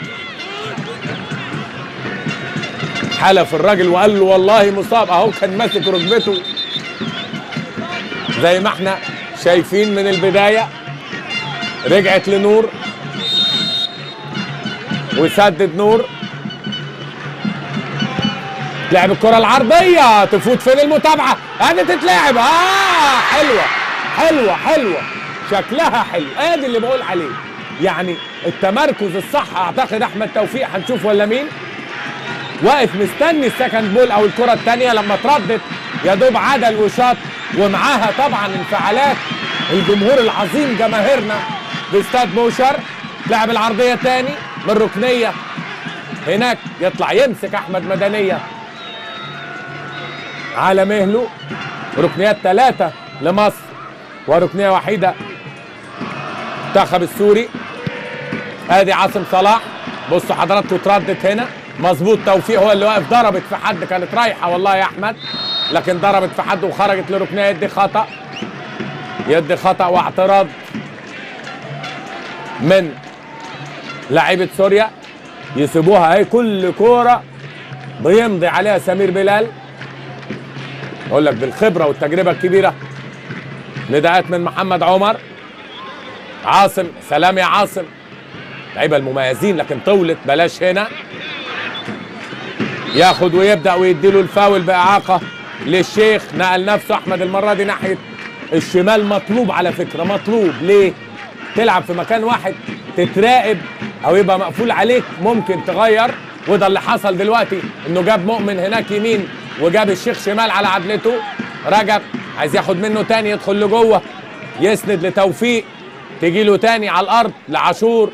حلف الراجل وقال له والله مصاب اهو كان ماسك ركبته زي ما احنا شايفين من البدايه رجعت لنور وسدد نور لعب الكرة العرضية تفوت فين المتابعة ادي تتلعب اه حلوة حلوة حلوة شكلها حلو ادي اللي بقول عليه يعني التمركز الصح اعتقد احمد توفيق هنشوف ولا مين واقف مستني السكند بول او الكره الثانيه لما اتردت يا دوب عدل وشاط ومعاها طبعا انفعالات الجمهور العظيم جماهيرنا باستاد بوشر لعب العرضيه تاني من ركنيه هناك يطلع يمسك احمد مدنيه على مهله ركنيات ثلاثه لمصر وركنيه وحيده المنتخب السوري ادي عاصم صلاح بصوا حضراتكم اتردت هنا مظبوط توفيق هو اللي واقف ضربت في حد كانت رايحه والله يا احمد لكن ضربت في حد وخرجت لركنيه يدي خطا يدي خطا واعتراض من لاعيبه سوريا يسيبوها اهي كل كوره بيمضي عليها سمير بلال اقول لك بالخبره والتجربه الكبيره نداءات من محمد عمر عاصم سلام يا عاصم لعيبه المميزين لكن طولت بلاش هنا ياخد ويبدا ويديله الفاول باعاقه للشيخ نقل نفسه احمد المره دي ناحيه الشمال مطلوب على فكره مطلوب ليه تلعب في مكان واحد تتراقب او يبقى مقفول عليك ممكن تغير وده اللي حصل دلوقتي انه جاب مؤمن هناك يمين وجاب الشيخ شمال على عدلته رجب عايز ياخد منه تاني يدخل لجوه يسند لتوفيق تجي له تاني على الارض لعاشور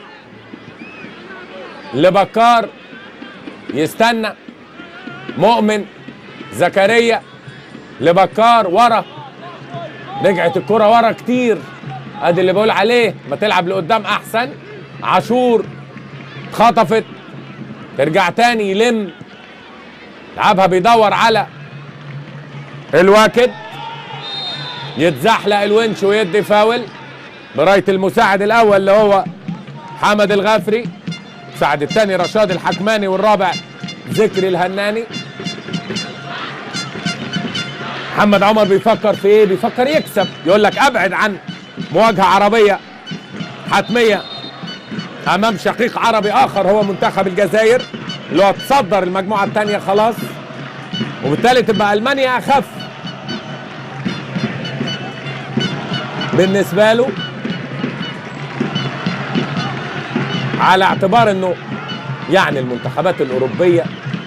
لبكار يستنى مؤمن زكريا لبكار ورا رجعت الكرة ورا كتير ادي اللي بقول عليه ما تلعب لقدام احسن عاشور خطفت ترجع تاني يلم لعبها بيدور على الواكد يتزحلق الونش ويدي فاول برايه المساعد الاول اللي هو حمد الغافري المساعد الثاني رشاد الحكماني والرابع ذكري الهناني محمد عمر بيفكر في ايه بيفكر يكسب يقول لك ابعد عن مواجهه عربيه حتميه امام شقيق عربي اخر هو منتخب الجزائر اللي هو تصدر المجموعه الثانيه خلاص وبالتالي تبقى المانيا اخف بالنسبه له على اعتبار انه يعني المنتخبات الاوروبيه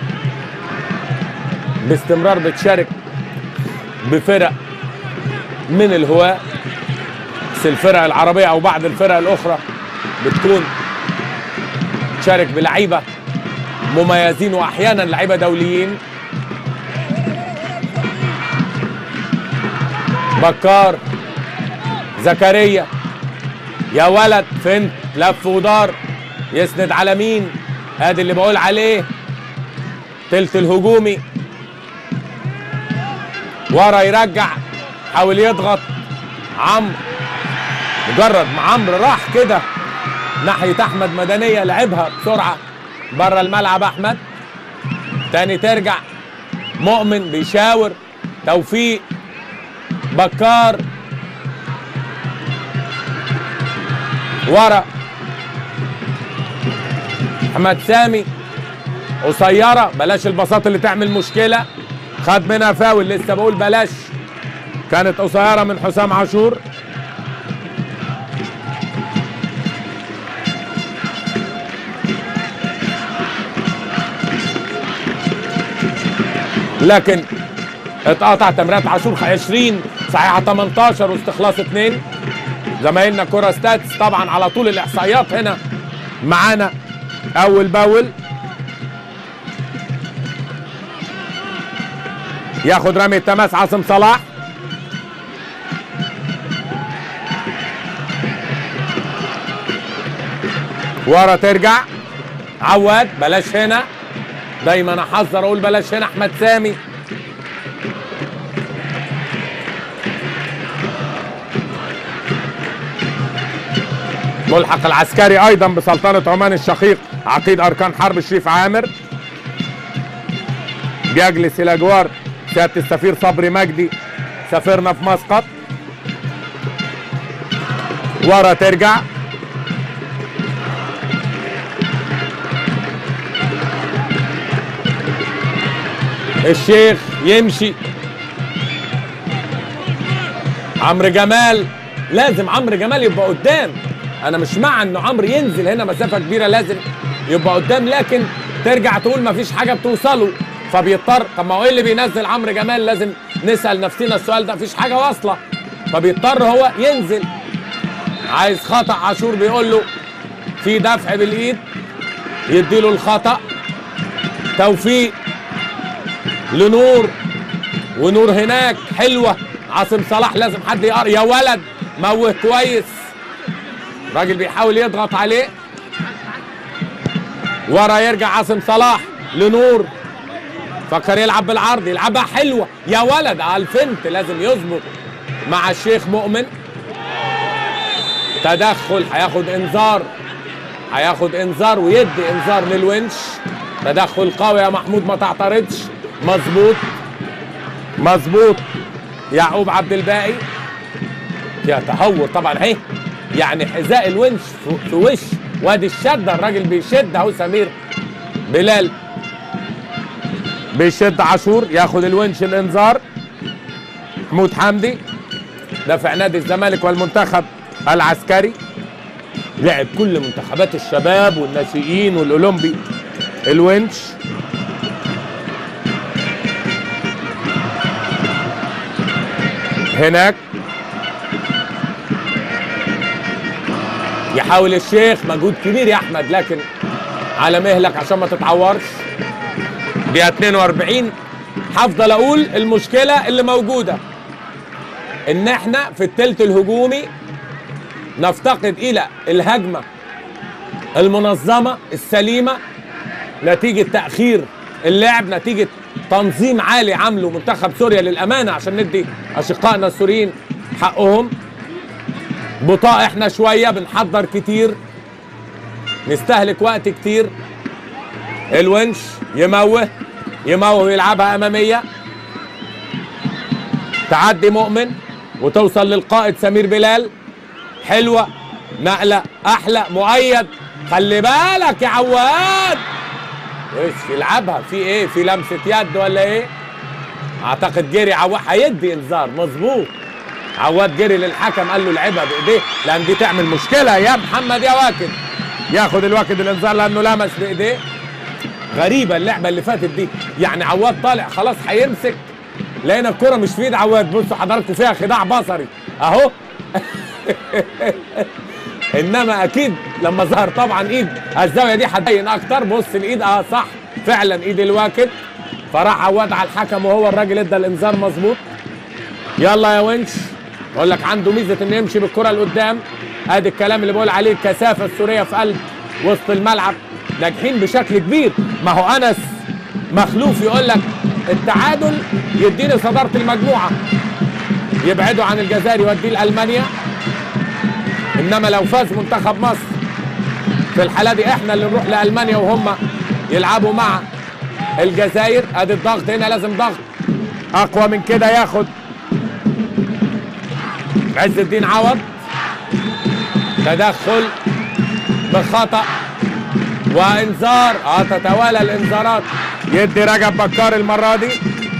باستمرار بتشارك بفرق من الهواة بس الفرق العربية أو بعض الفرق الأخرى بتكون تشارك بلعيبة مميزين وأحيانا لعيبة دوليين بكار زكريا يا ولد فنت لف ودار يسند على مين ادي اللي بقول عليه تلت الهجومي ورا يرجع حاول يضغط عمرو مجرد ما عمرو راح كده ناحية أحمد مدنية لعبها بسرعة بره الملعب أحمد تاني ترجع مؤمن بيشاور توفيق بكار ورا احمد سامي قصيره بلاش البساط اللي تعمل مشكله خد منها فاول لسه بقول بلاش كانت قصيره من حسام عاشور لكن اتقطع تمريرات عاشور 20 صحيحه 18 واستخلاص 2 زمايلنا كرة ستاتس طبعا على طول الاحصائيات هنا معانا اول باول ياخد رمي التماس عاصم صلاح ورا ترجع عواد بلاش هنا دايما احذر اقول بلاش هنا احمد سامي ملحق العسكري ايضا بسلطنه عمان الشقيق عقيد اركان حرب الشريف عامر بيجلس الى جوار سياده السفير صبري مجدي سفيرنا في مسقط ورا ترجع الشيخ يمشي عمرو جمال لازم عمرو جمال يبقى قدام انا مش مع انه عمرو ينزل هنا مسافه كبيره لازم يبقى قدام لكن ترجع تقول مفيش حاجه بتوصله فبيضطر طب ما هو ايه اللي بينزل عمرو جمال لازم نسال نفسنا السؤال ده مفيش حاجه واصله فبيضطر هو ينزل عايز خطا عاشور بيقول له في دفع بالايد يديله الخطا توفيق لنور ونور هناك حلوه عاصم صلاح لازم حد يقر يا ولد موه كويس راجل بيحاول يضغط عليه ورا يرجع عاصم صلاح لنور فكر يلعب بالعرض يلعبها حلوه يا ولد على الفنت لازم يظبط مع الشيخ مؤمن تدخل هياخد انذار هياخد انذار ويدي انذار للونش تدخل قوي يا محمود ما تعترضش مظبوط مظبوط يعقوب عبد الباقي يا تهور طبعا اهي يعني حذاء الونش في- في وش وادي الشده الراجل بيشد اهو سمير بلال بيشد عاشور ياخد الونش الانذار محمود حمدي دافع نادي الزمالك والمنتخب العسكري لعب كل منتخبات الشباب والناشئين والاولمبي الونش هناك يحاول الشيخ مجهود كبير يا احمد لكن على مهلك عشان ما تتعورش دقيقة 42 هفضل اقول المشكلة اللي موجودة ان احنا في التلت الهجومي نفتقد الى الهجمة المنظمة السليمة نتيجة تأخير اللعب نتيجة تنظيم عالي عامله منتخب سوريا للأمانة عشان ندي أشقائنا السوريين حقهم بطاء احنا شوية بنحضر كتير نستهلك وقت كتير الونش يموه يموه ويلعبها أمامية تعدي مؤمن وتوصل للقائد سمير بلال حلوة نقلة أحلى مؤيد خلي بالك يا عواد ايش يلعبها في ايه في لمسة يد ولا ايه اعتقد جري عواد هيدي انذار مظبوط عواد جري للحكم قال له لعبها بايديه لان دي تعمل مشكلة يا محمد يا واكد ياخد الواكد الانذار لانه لمس بايديه غريبة اللعبة اللي فاتت دي يعني عواد طالع خلاص هيمسك لقينا الكرة مش في ايد عواد بصوا حضراتكم فيها خداع بصري اهو انما اكيد لما ظهر طبعا ايد الزاويه دي هتبين اكتر بص الايد اه صح فعلا ايد الواكد فراح عواد على الحكم وهو الراجل ادى الانذار مظبوط يلا يا ونش بقول لك عنده ميزه انه يمشي بالكره لقدام ادي الكلام اللي بقول عليه الكثافه السوريه في قلب وسط الملعب ناجحين بشكل كبير ما هو انس مخلوف يقول لك التعادل يديني صداره المجموعه يبعدوا عن الجزائر يوديه لالمانيا انما لو فاز منتخب مصر في الحاله دي احنا اللي نروح لالمانيا وهم يلعبوا مع الجزائر ادي الضغط هنا لازم ضغط اقوى من كده ياخد عز الدين عوض تدخل بخطا وانذار اه تتوالى الانذارات يدي رجب بكار المره دي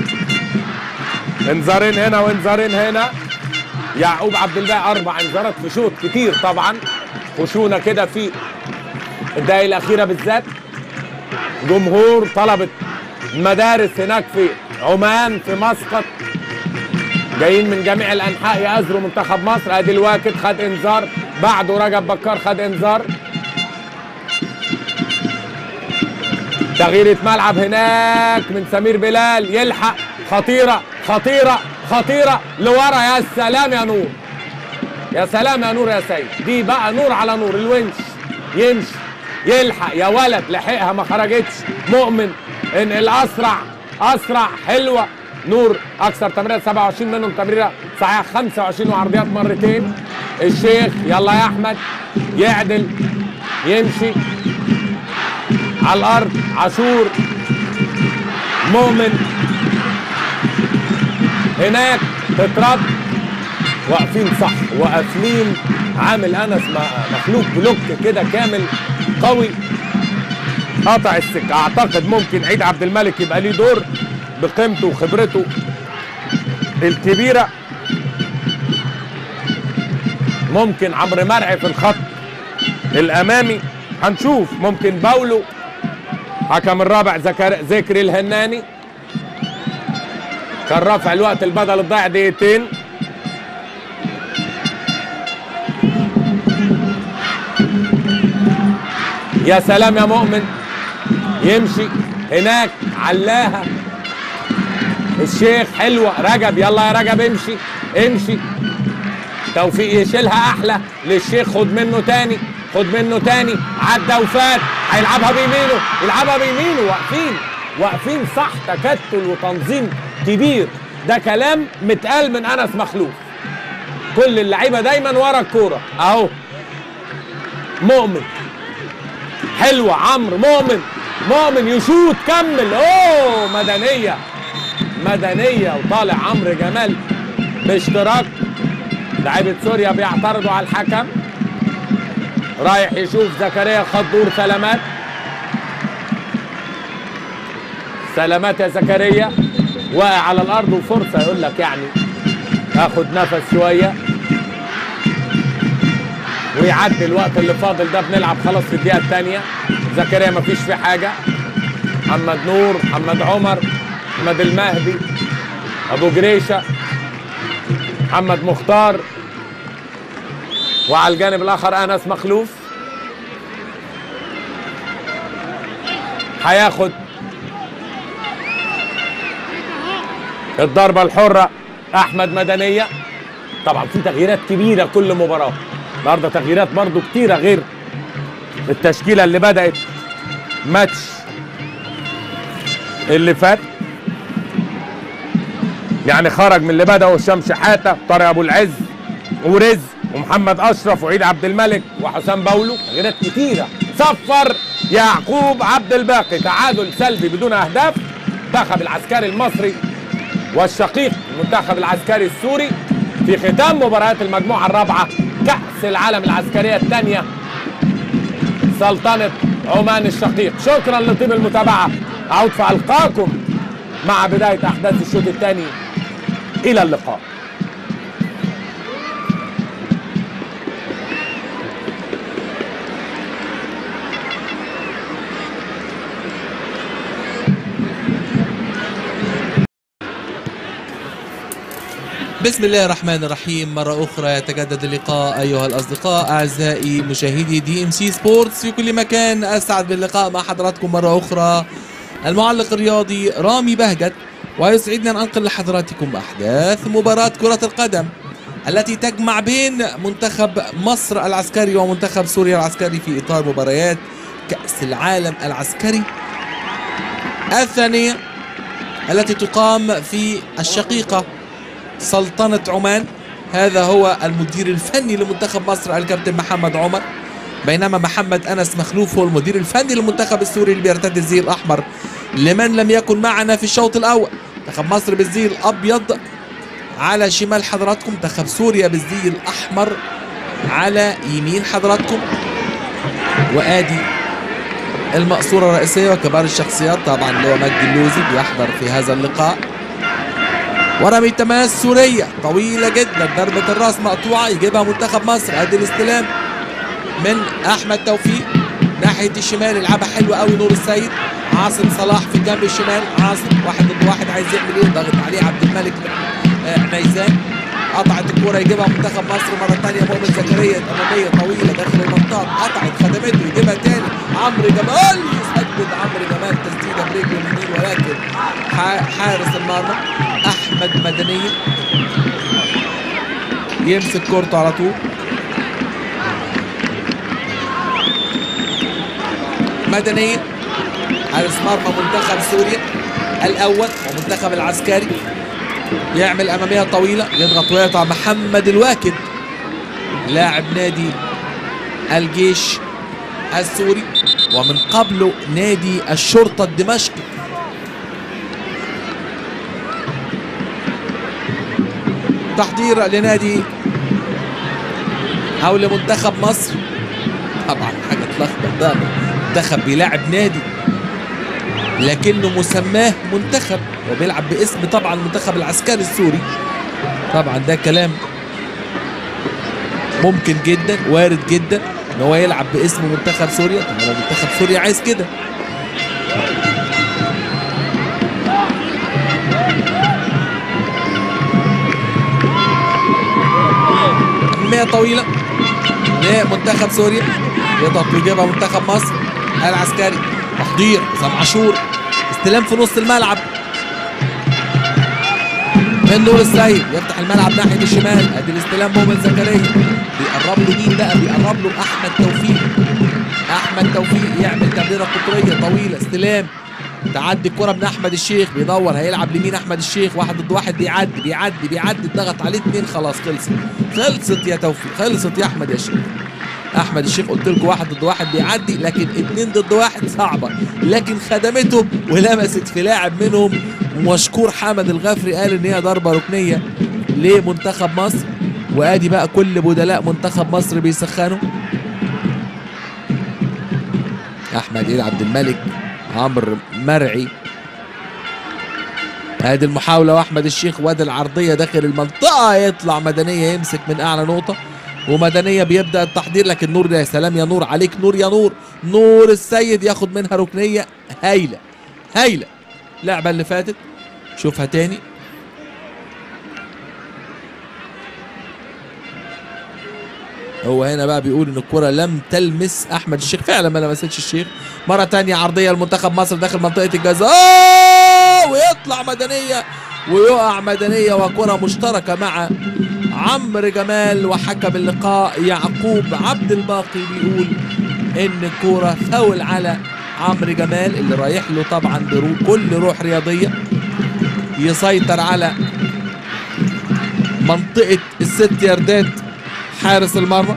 انذارين هنا وانذارين هنا يعقوب عبد الباقي اربع انذارات في شوط كتير طبعا خشونه كده في الدقايق الاخيره بالذات جمهور طلبت مدارس هناك في عمان في مسقط جايين من جميع الانحاء يأزروا منتخب مصر ادي الواكد خد انذار بعده رجب بكار خد انذار تغييرة ملعب هناك من سمير بلال يلحق خطيرة خطيرة خطيرة لورا يا سلام يا نور يا سلام يا نور يا سيد دي بقى نور على نور الونش يمشي يلحق يا ولد لحقها ما خرجتش مؤمن ان الاسرع اسرع حلوه نور اكثر تمريرات 27 منهم تمريره صحيح 25 وعرضيات مرتين الشيخ يلا يا احمد يعدل يمشي على الارض عاشور مؤمن هناك تترد واقفين صح وقافلين عامل انس م- مخلوق بلوك كده كامل قوي قطع السكه اعتقد ممكن عيد عبد الملك يبقى ليه دور بقيمته وخبرته الكبيره ممكن عمرو مرعي في الخط الامامي هنشوف ممكن باولو حكم الرابع زكر... ذكري الهناني كان رافع الوقت البدل الضايع دقيقتين يا سلام يا مؤمن يمشي هناك علاها الشيخ حلوة رجب يلا يا رجب امشي امشي توفيق يشيلها احلى للشيخ خد منه تاني خد منه تاني عدى وفات هيلعبها بيمينه يلعبها بيمينه واقفين واقفين صح تكتل وتنظيم كبير ده كلام متقال من انس مخلوف كل اللعيبه دايما ورا الكوره اهو مؤمن حلوه عمرو مؤمن مؤمن يشوط كمل اوه مدنيه مدنيه وطالع عمرو جمال باشتراك لعيبه سوريا بيعترضوا على الحكم رايح يشوف زكريا خضور سلامات سلامات يا زكريا واقع على الارض وفرصه يقول لك يعني اخد نفس شويه ويعدي الوقت اللي فاضل ده بنلعب خلاص في الدقيقه الثانيه زكريا مفيش فيه حاجه محمد نور محمد عمر محمد المهدي ابو جريشه محمد مختار وعلى الجانب الاخر انس مخلوف هياخد الضربه الحره احمد مدنيه طبعا في تغييرات كبيره كل مباراه النهارده تغييرات برضو كتيره غير التشكيله اللي بدات ماتش اللي فات يعني خرج من اللي بدأوا هشام شحاته طارق ابو العز ورزق ومحمد اشرف وعيد عبد الملك وحسام باولو تغييرات كتيره صفر يعقوب عبد الباقي تعادل سلبي بدون اهداف منتخب العسكري المصري والشقيق المنتخب العسكري السوري في ختام مباريات المجموعه الرابعه كاس العالم العسكريه الثانيه سلطنه عمان الشقيق شكرا لطيب المتابعه اعود فالقاكم مع بدايه احداث الشوط الثاني الى اللقاء بسم الله الرحمن الرحيم مرة أخرى يتجدد اللقاء أيها الأصدقاء أعزائي مشاهدي دي ام سي سبورتس في كل مكان أسعد باللقاء مع حضراتكم مرة أخرى المعلق الرياضي رامي بهجت ويسعدنا أن أنقل لحضراتكم أحداث مباراة كرة القدم التي تجمع بين منتخب مصر العسكري ومنتخب سوريا العسكري في إطار مباريات كأس العالم العسكري الثانية التي تقام في الشقيقة سلطنة عمان هذا هو المدير الفني لمنتخب مصر الكابتن محمد عمر بينما محمد أنس مخلوف هو المدير الفني للمنتخب السوري اللي بيرتدي الزي الأحمر لمن لم يكن معنا في الشوط الأول منتخب مصر بالزي الأبيض على شمال حضراتكم منتخب سوريا بالزي الأحمر على يمين حضراتكم وآدي المقصورة الرئيسية وكبار الشخصيات طبعا اللي هو مجدي اللوزي بيحضر في هذا اللقاء ورمي تماس سورية طويلة جدا ضربة الراس مقطوعة يجيبها منتخب مصر ادي الاستلام من احمد توفيق ناحية الشمال يلعبها حلوة قوي نور السيد عاصم صلاح في الجنب الشمال عاصم واحد ضد واحد عايز يعمل ايه ضاغط عليه عبد الملك آه، ميزان قطعت الكرة يجيبها منتخب مصر مرة ثانية مؤمن زكريا أمامية طويلة داخل المنطقة قطعت خدمته يجيبها تاني عمرو جمال يسدد عمرو جمال تسديدة برجله اليمين ولكن ح- حارس المرمى أحمد مدنية يمسك كورته على طول مدنية حارس مرمى منتخب سوريا الأول ومنتخب العسكري يعمل أمامية طويلة يضغط ويقطع محمد الواكد لاعب نادي الجيش السوري ومن قبله نادي الشرطة الدمشقي تحضير لنادي أو لمنتخب مصر طبعا حاجة تلخبط ده منتخب بيلاعب نادي لكنه مسماه منتخب وبيلعب باسم طبعا المنتخب العسكري السوري طبعا ده كلام ممكن جدا وارد جدا ان هو يلعب باسم منتخب سوريا طب لو منتخب سوريا عايز كده ترميه طويله لمنتخب سوريا يضغط ويجيبها منتخب مصر العسكري تحضير حسام عاشور استلام في نص الملعب من نور السيد يفتح الملعب ناحيه الشمال ادي الاستلام مؤمن زكريا بيقرب له مين بقى بيقرب له احمد توفيق احمد توفيق يعمل تمريره قطريه طويله استلام تعدي الكره من احمد الشيخ بيدور هيلعب لمين احمد الشيخ واحد ضد واحد بيعدي بيعدي بيعدي اتضغط عليه اتنين خلاص خلصت خلصت يا توفيق خلصت يا احمد يا شيخ احمد الشيخ قلت لكم واحد ضد واحد بيعدي لكن اتنين ضد واحد صعبه لكن خدمته ولمست في لاعب منهم مشكور حمد الغفري قال ان هي ضربه ركنيه لمنتخب مصر وادي بقى كل بدلاء منتخب مصر بيسخنوا احمد عيد عبد الملك عمرو مرعي ادي المحاوله واحمد الشيخ وادي العرضيه داخل المنطقه يطلع مدنيه يمسك من اعلى نقطه ومدنيه بيبدا التحضير لكن نور يا سلام يا نور عليك نور يا نور نور السيد ياخد منها ركنيه هايله هايله اللعبه اللي فاتت شوفها تاني هو هنا بقى بيقول ان الكرة لم تلمس احمد الشيخ فعلا ما لمستش الشيخ مرة تانية عرضية لمنتخب مصر داخل منطقة الجزاء ويطلع مدنية ويقع مدنية وكرة مشتركة مع عمرو جمال وحكم اللقاء يعقوب عبد الباقي بيقول ان الكرة فاول على عمرو جمال اللي رايح له طبعا بكل روح رياضية يسيطر على منطقة الست ياردات حارس المرمى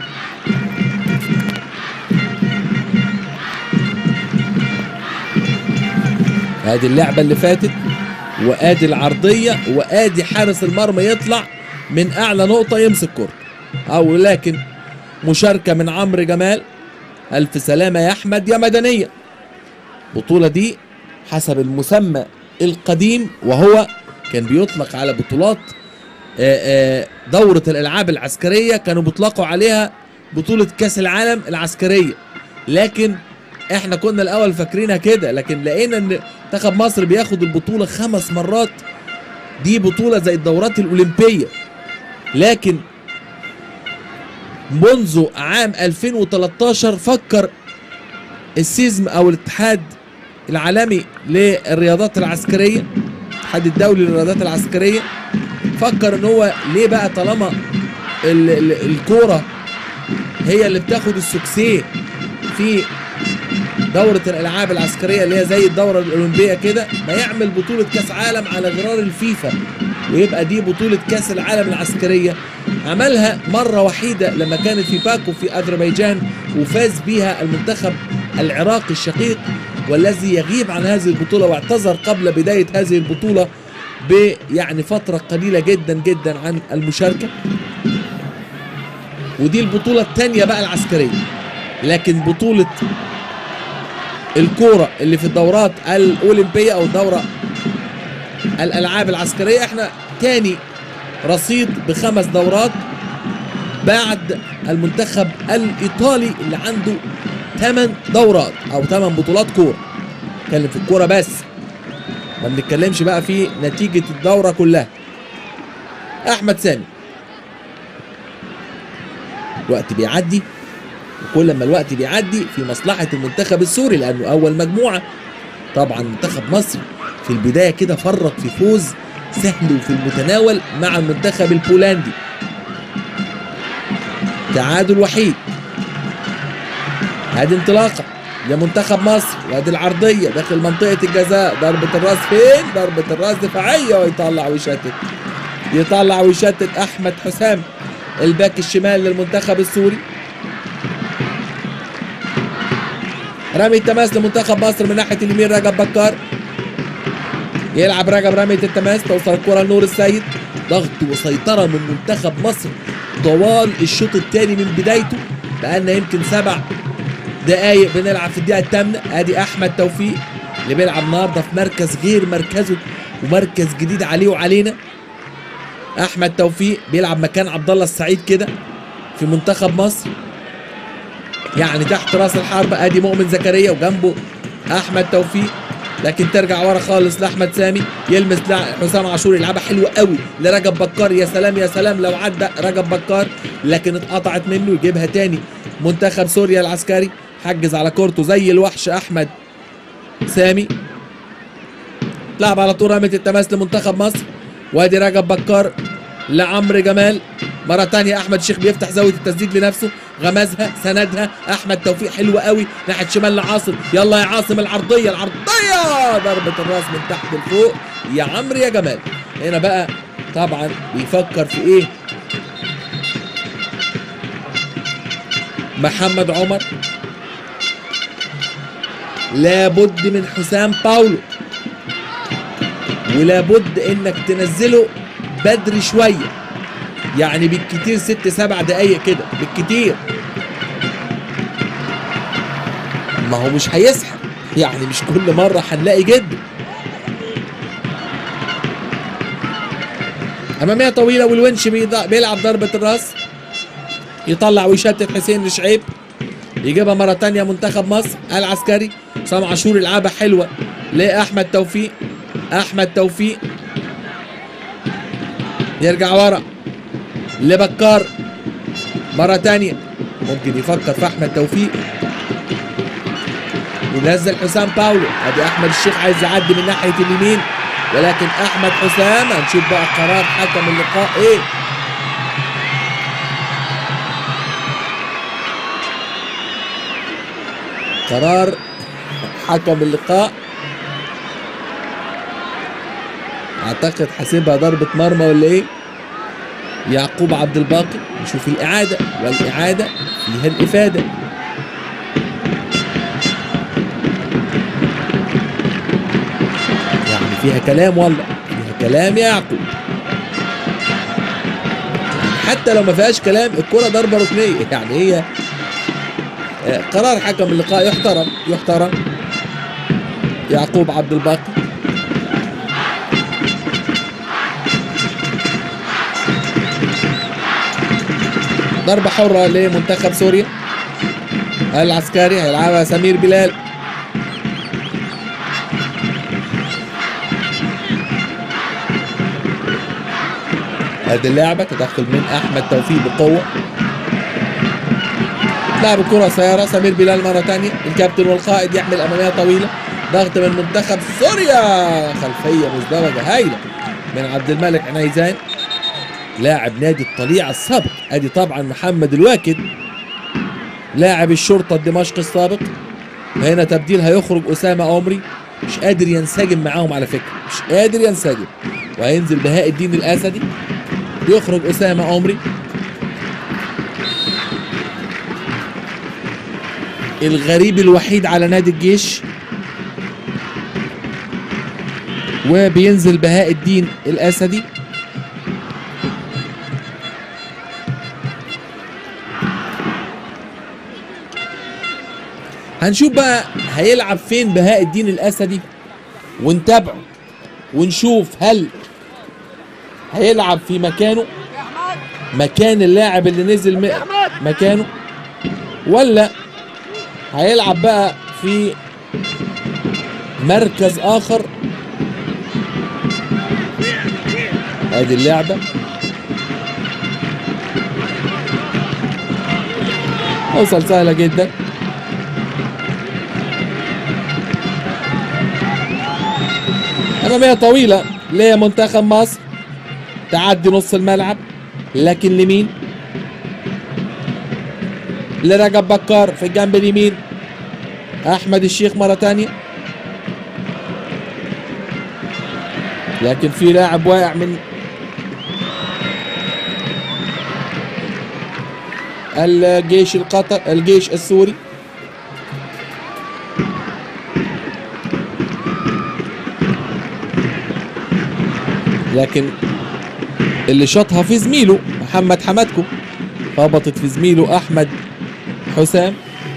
ادي اللعبة اللي فاتت وادي العرضية وادي حارس المرمى يطلع من اعلى نقطة يمسك كرة او لكن مشاركة من عمرو جمال الف سلامة يا احمد يا مدنية البطولة دي حسب المسمى القديم وهو كان بيطلق على بطولات آه، آه، دورة الألعاب العسكرية كانوا بيطلقوا عليها بطولة كأس العالم العسكرية لكن احنا كنا الأول فاكرينها كده لكن لقينا ان منتخب مصر بياخد البطولة خمس مرات دي بطولة زي الدورات الأولمبية لكن منذ عام 2013 فكر السيزم أو الاتحاد العالمي للرياضات العسكرية الاتحاد الدولي للرياضات العسكرية فكر ان هو ليه بقى طالما ال- ال- الكوره هي اللي بتاخد السكسيه في دورة الألعاب العسكرية اللي هي زي الدورة الأولمبية كده ما يعمل بطولة كأس عالم على غرار الفيفا ويبقى دي بطولة كأس العالم العسكرية عملها مرة وحيدة لما كانت في باكو في أذربيجان وفاز بيها المنتخب العراقي الشقيق والذي يغيب عن هذه البطولة واعتذر قبل بداية هذه البطولة ب يعني فترة قليلة جدا جدا عن المشاركة ودي البطولة الثانية بقى العسكرية لكن بطولة الكورة اللي في الدورات الأولمبية أو الدورة الألعاب العسكرية احنا تاني رصيد بخمس دورات بعد المنتخب الإيطالي اللي عنده ثمان دورات أو ثمان بطولات كورة نتكلم في الكورة بس ما بنتكلمش بقى في نتيجة الدورة كلها أحمد سامي الوقت بيعدي وكل ما الوقت بيعدي في مصلحة المنتخب السوري لأنه أول مجموعة طبعا منتخب مصر في البداية كده فرط في فوز سهل وفي المتناول مع المنتخب البولندي تعادل وحيد هذه انطلاقة لمنتخب مصر وادي العرضية داخل منطقة الجزاء ضربة الراس فين؟ ضربة الراس دفاعية ويطلع ويشتت يطلع ويشتت أحمد حسام الباك الشمال للمنتخب السوري رمي التماس لمنتخب مصر من ناحية اليمين رجب بكار يلعب رجب رمية التماس توصل الكرة لنور السيد ضغط وسيطرة من منتخب مصر طوال الشوط الثاني من بدايته بقالنا يمكن سبع دقايق بنلعب في الدقيقة الثامنة ادي احمد توفيق اللي بيلعب النهارده في مركز غير مركزه ومركز جديد عليه وعلينا احمد توفيق بيلعب مكان عبد الله السعيد كده في منتخب مصر يعني تحت راس الحرب ادي مؤمن زكريا وجنبه احمد توفيق لكن ترجع ورا خالص لاحمد سامي يلمس لا حسام عاشور يلعبها حلوه قوي لرجب بكار يا سلام يا سلام لو عدى رجب بكار لكن اتقطعت منه يجيبها تاني منتخب سوريا العسكري حجز على كورته زي الوحش احمد سامي لعب على طول رميه التماس لمنتخب مصر وادي رجب بكار لعمرو جمال مرة تانية أحمد الشيخ بيفتح زاوية التسديد لنفسه غمزها سندها أحمد توفيق حلوة قوي ناحية شمال لعاصم يلا يا عاصم العرضية العرضية ضربة الراس من تحت لفوق يا عمرو يا جمال هنا بقى طبعا بيفكر في إيه محمد عمر لابد من حسام باولو ولابد انك تنزله بدري شويه يعني بالكتير ست سبع دقايق كده بالكتير ما هو مش هيسحب يعني مش كل مرة هنلاقي جد أمامية طويلة والونش بيض- بيلعب ضربة الراس يطلع ويشتت حسين الشعيب يجيبها مرة تانية منتخب مصر العسكري سام عاشور يلعبها حلوة لأحمد توفيق أحمد توفيق يرجع ورا لبكار مرة تانية ممكن يفكر في أحمد توفيق ينزل حسام باولو ادي احمد الشيخ عايز يعدي من ناحيه اليمين ولكن احمد حسام هنشوف بقى قرار حكم اللقاء ايه قرار حكم اللقاء اعتقد حاسبها ضربة مرمى ولا ايه يعقوب عبد الباقي نشوف الاعادة والاعادة فيها الافادة يعني فيها كلام والله فيها كلام يا يعقوب يعني حتى لو ما فيهاش كلام الكرة ضربة ركنية يعني هي آه، قرار حكم اللقاء يحترم يحترم يعقوب عبد الباقي ضربة حرة لمنتخب سوريا العسكري هيلعبها سمير بلال ادي اللعبة تدخل من احمد توفيق بقوة لعب الكرة قصيرة سمير بلال مرة تانية الكابتن والقائد يحمل امامية طويلة ضغط من منتخب سوريا خلفية مزدوجة هايلة من عبد الملك عنيزان لاعب نادي الطليعة السابق ادي طبعا محمد الواكد لاعب الشرطة الدمشق السابق هنا تبديل هيخرج أسامة عمري مش قادر ينسجم معاهم على فكرة مش قادر ينسجم وهينزل بهاء الدين الأسدي يخرج أسامة عمري الغريب الوحيد على نادي الجيش وبينزل بهاء الدين الأسدي هنشوف بقى هيلعب فين بهاء الدين الأسدي ونتابعه ونشوف هل هيلعب في مكانه مكان اللاعب اللي نزل م- مكانه ولا هيلعب بقى في مركز اخر ادي اللعبه اوصل سهله جدا اماميه طويله لمنتخب مصر تعدي نص الملعب لكن لمين لرجب بكار في الجنب اليمين احمد الشيخ مره تانية لكن في لاعب واقع من الجيش القطر الجيش السوري لكن اللي شاطها في زميله محمد حمادكو خبطت في زميله احمد حسام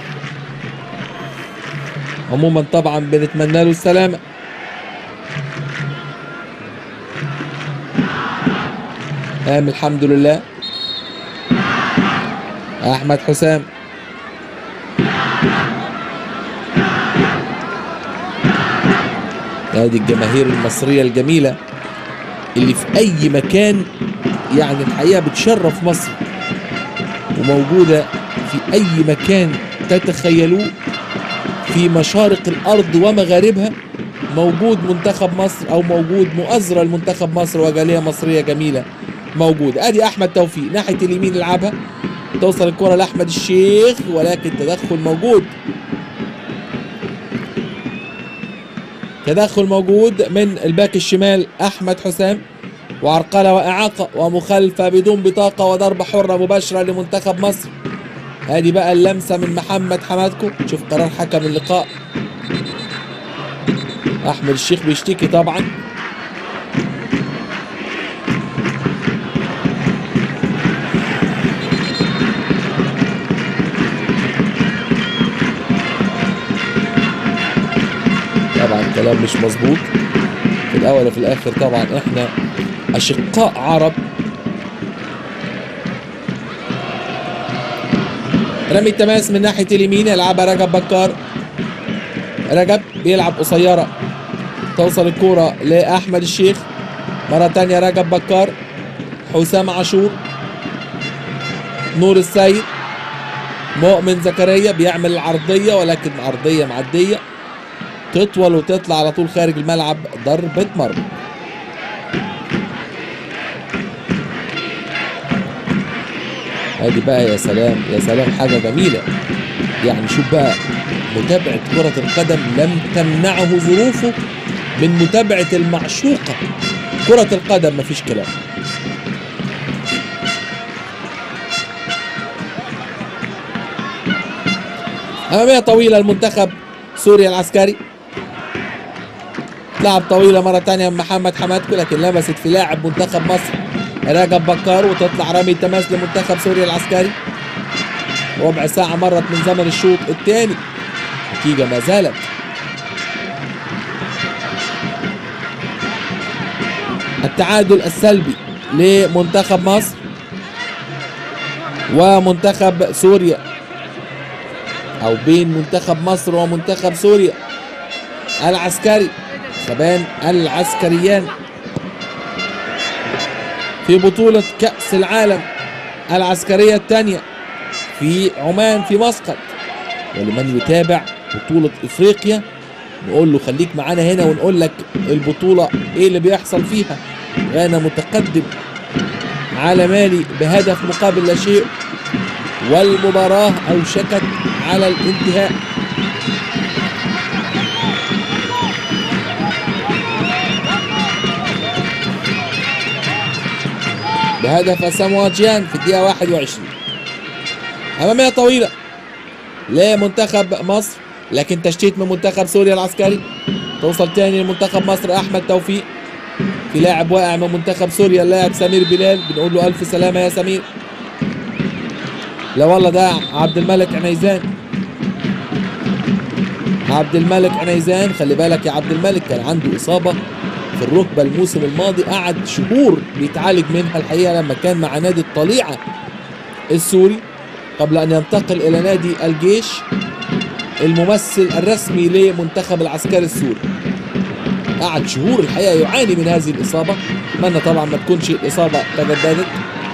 عموما طبعا بنتمنى له السلامه قام الحمد لله احمد حسام هذه الجماهير المصرية الجميلة اللي في أي مكان يعني الحقيقة بتشرف مصر وموجودة في أي مكان تتخيلوه في مشارق الأرض ومغاربها موجود منتخب مصر أو موجود مؤازرة لمنتخب مصر وجالية مصرية جميلة موجود ادي احمد توفيق ناحيه اليمين يلعبها توصل الكره لاحمد الشيخ ولكن تدخل موجود تدخل موجود من الباك الشمال احمد حسام وعرقله واعاقه ومخالفه بدون بطاقه وضربه حره مباشره لمنتخب مصر ادي بقى اللمسه من محمد حمادكو شوف قرار حكم اللقاء احمد الشيخ بيشتكي طبعا طبعا كلام مش مظبوط في الاول وفي الاخر طبعا احنا اشقاء عرب رمي التماس من ناحيه اليمين يلعبها رجب بكار رجب بيلعب قصيره توصل الكوره لاحمد الشيخ مره تانية رجب بكار حسام عاشور نور السيد مؤمن زكريا بيعمل العرضيه ولكن عرضيه معديه تطول وتطلع على طول خارج الملعب ضربة مرمى ادي بقى يا سلام يا سلام حاجة جميلة يعني شوف بقى متابعة كرة القدم لم تمنعه ظروفه من متابعة المعشوقة كرة القدم مفيش كلام أمامية طويلة المنتخب سوريا العسكري لعب طويله مره تانية من محمد حمادكو لكن لمست في لاعب منتخب مصر رجب بكار وتطلع رمي تماس لمنتخب سوريا العسكري ربع ساعة مرت من زمن الشوط الثاني نتيجة ما زالت التعادل السلبي لمنتخب مصر ومنتخب سوريا او بين منتخب مصر ومنتخب سوريا العسكري شبان العسكريان في بطولة كأس العالم العسكرية الثانية في عمان في مسقط ولمن يتابع بطولة افريقيا نقول له خليك معانا هنا ونقول لك البطولة ايه اللي بيحصل فيها غانا متقدم على مالي بهدف مقابل لا شيء والمباراة أوشكت على الانتهاء بهدف أسامو جيان في الدقيقة 21 أمامية طويلة لمنتخب مصر لكن تشتيت من منتخب سوريا العسكري توصل تاني لمنتخب مصر أحمد توفيق في لاعب واقع من منتخب سوريا اللاعب سمير بلال بنقول له ألف سلامة يا سمير لا والله ده عبد الملك عنيزان عبد الملك عنيزان خلي بالك يا عبد الملك كان عنده إصابة في الركبة الموسم الماضي قعد شهور بيتعالج منها الحقيقة لما كان مع نادي الطليعة السوري قبل أن ينتقل إلى نادي الجيش الممثل الرسمي لمنتخب العسكري السوري قعد شهور الحقيقة يعاني من هذه الإصابة أتمنى طبعا ما تكونش الإصابة تجددت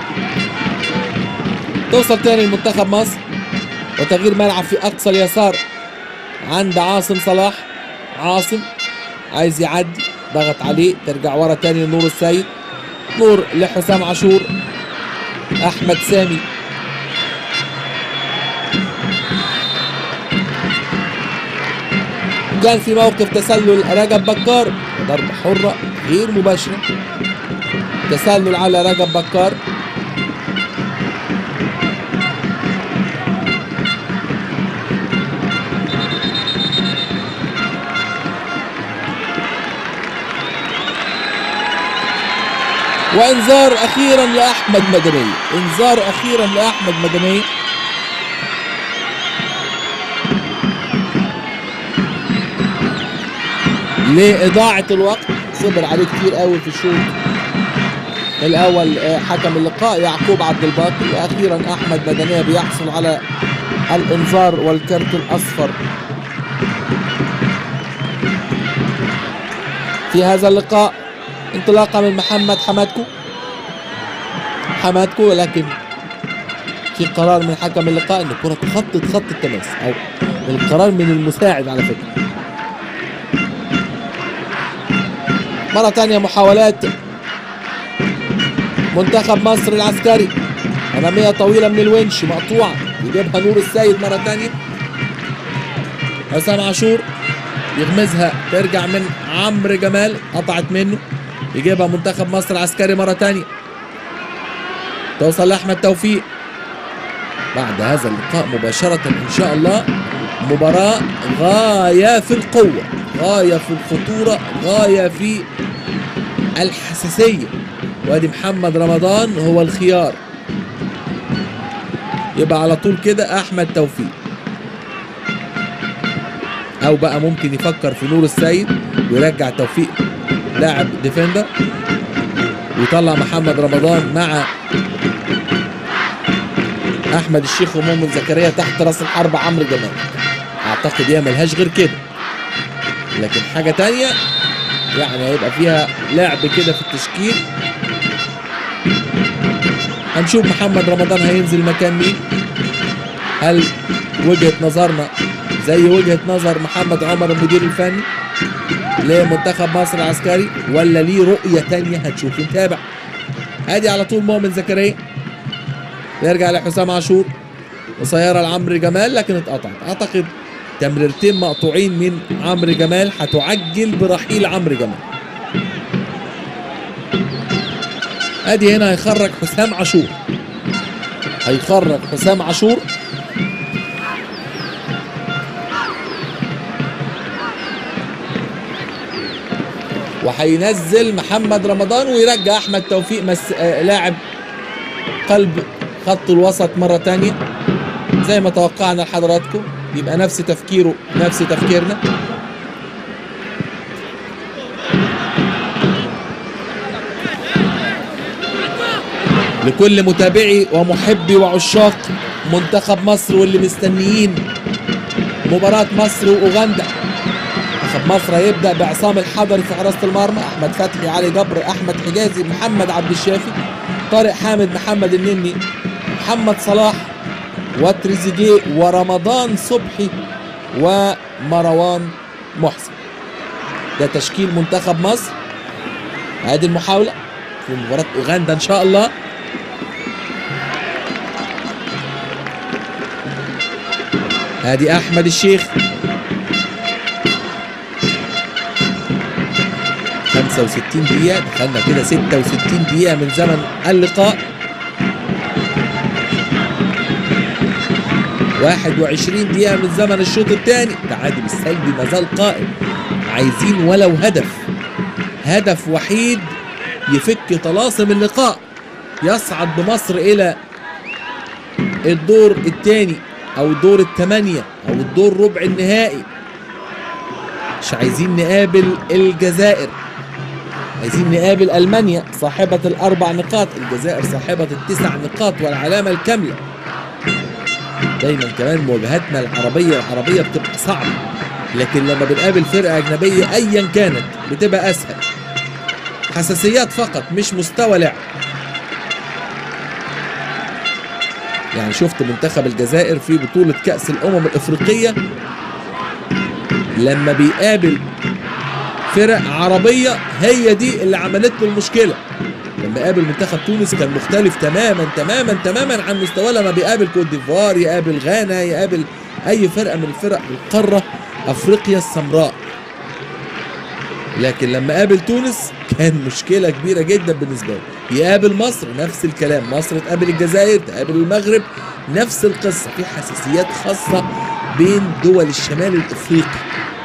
توصل تاني لمنتخب مصر وتغيير ملعب في أقصى اليسار عند عاصم صلاح عاصم عايز يعدي ضغط عليه ترجع ورا تاني لنور السيد نور لحسام عاشور احمد سامي كان في موقف تسلل رجب بكار ضربة حرة غير مباشرة تسلل على رجب بكار وانذار اخيرا لاحمد مدني انذار اخيرا لاحمد مدني لاضاعه الوقت صبر عليه كتير قوي في الشوط الاول آه، حكم اللقاء يعقوب عبد الباقي واخيرا احمد مدنيه بيحصل على الانذار والكرت الاصفر في هذا اللقاء انطلاقا من محمد حمادكو حمادكو ولكن في قرار من حكم اللقاء ان الكره تخطط خط التماس او القرار من المساعد على فكره مرة ثانية محاولات منتخب مصر العسكري أمامية طويلة من الونش مقطوعة يجيبها نور السيد مرة ثانية حسام عاشور يغمزها ترجع من عمرو جمال قطعت منه يجيبها منتخب مصر العسكري مرة ثانية توصل لأحمد توفيق بعد هذا اللقاء مباشرة إن شاء الله مباراة غاية في القوة غاية في الخطورة غاية في الحساسية وادي محمد رمضان هو الخيار يبقى على طول كده أحمد توفيق أو بقى ممكن يفكر في نور السيد ويرجع توفيق لاعب ديفندر ويطلع محمد رمضان مع احمد الشيخ ومؤمن زكريا تحت راس الحرب عمرو جمال اعتقد هي ملهاش غير كده لكن حاجه تانية يعني هيبقى فيها لعب كده في التشكيل هنشوف محمد رمضان هينزل مكان مين هل وجهه نظرنا زي وجهه نظر محمد عمر المدير الفني لمنتخب مصر العسكري ولا ليه رؤيه تانية هتشوف نتابع ادي على طول مؤمن زكريا يرجع لحسام عاشور قصيرة لعمرو جمال لكن اتقطعت اعتقد تمريرتين مقطوعين من عمرو جمال هتعجل برحيل عمرو جمال ادي هنا هيخرج حسام عاشور هيخرج حسام عاشور وهينزل محمد رمضان ويرجع احمد توفيق مس... آه لاعب قلب خط الوسط مرة تانية زي ما توقعنا لحضراتكم يبقى نفس تفكيره نفس تفكيرنا لكل متابعي ومحبي وعشاق منتخب مصر واللي مستنيين مباراة مصر وأوغندا منتخب مصر هيبدأ بعصام الحضري في حراسة المرمى أحمد فتحي علي جبر أحمد حجازي محمد عبد الشافي طارق حامد محمد النني محمد صلاح وتريزيجيه ورمضان صبحي ومروان محسن ده تشكيل منتخب مصر ادي المحاولة في مباراة اوغندا ان شاء الله ادي احمد الشيخ 65 دقيقة دخلنا كده 66 دقيقة من زمن اللقاء 21 دقيقة من زمن الشوط الثاني التعادل السلبي ما زال قائم عايزين ولو هدف هدف وحيد يفك طلاسم اللقاء يصعد بمصر إلى الدور الثاني أو دور الثمانية أو الدور ربع النهائي مش عايزين نقابل الجزائر عايزين نقابل المانيا صاحبة الاربع نقاط الجزائر صاحبة التسع نقاط والعلامة الكاملة دايما كمان مواجهاتنا العربية العربية بتبقى صعبة لكن لما بنقابل فرقة أجنبية أيا كانت بتبقى أسهل حساسيات فقط مش مستوى لعب يعني شفت منتخب الجزائر في بطولة كأس الأمم الإفريقية لما بيقابل فرق عربية هي دي اللي عملت له المشكلة لما قابل منتخب تونس كان مختلف تماما تماما تماما عن مستواه لما بيقابل كوت ديفوار يقابل غانا يقابل اي فرقة من الفرق القارة افريقيا السمراء لكن لما قابل تونس كان مشكلة كبيرة جدا بالنسبة له يقابل مصر نفس الكلام مصر تقابل الجزائر تقابل المغرب نفس القصة في حساسيات خاصة بين دول الشمال الافريقي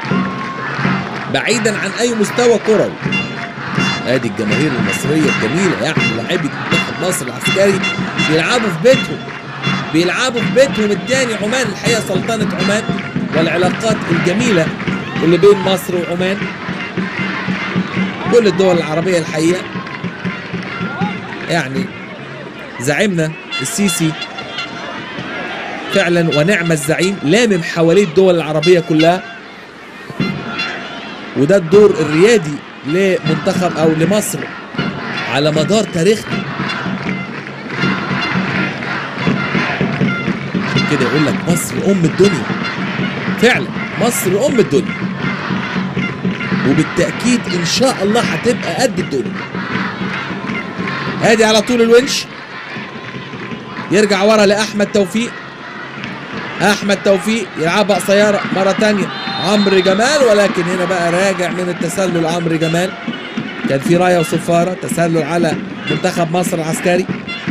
بعيدا عن اي مستوى كروي ادي الجماهير المصريه الجميله يعني لاعبي منتخب مصر العسكري بيلعبوا في بيتهم بيلعبوا في بيتهم الثاني عمان الحقيقه سلطنه عمان والعلاقات الجميله اللي بين مصر وعمان كل الدول العربيه الحقيقه يعني زعيمنا السيسي فعلا ونعم الزعيم لامم حواليه الدول العربيه كلها وده الدور الريادي لمنتخب او لمصر على مدار تاريخنا عشان كده يقول لك مصر ام الدنيا فعلا مصر ام الدنيا وبالتاكيد ان شاء الله هتبقى قد الدنيا ادي على طول الونش يرجع ورا لاحمد توفيق احمد توفيق يلعبها قصيره مره تانية عمرو جمال ولكن هنا بقى راجع من التسلل عمرو جمال كان في رايه وصفاره تسلل على منتخب مصر العسكري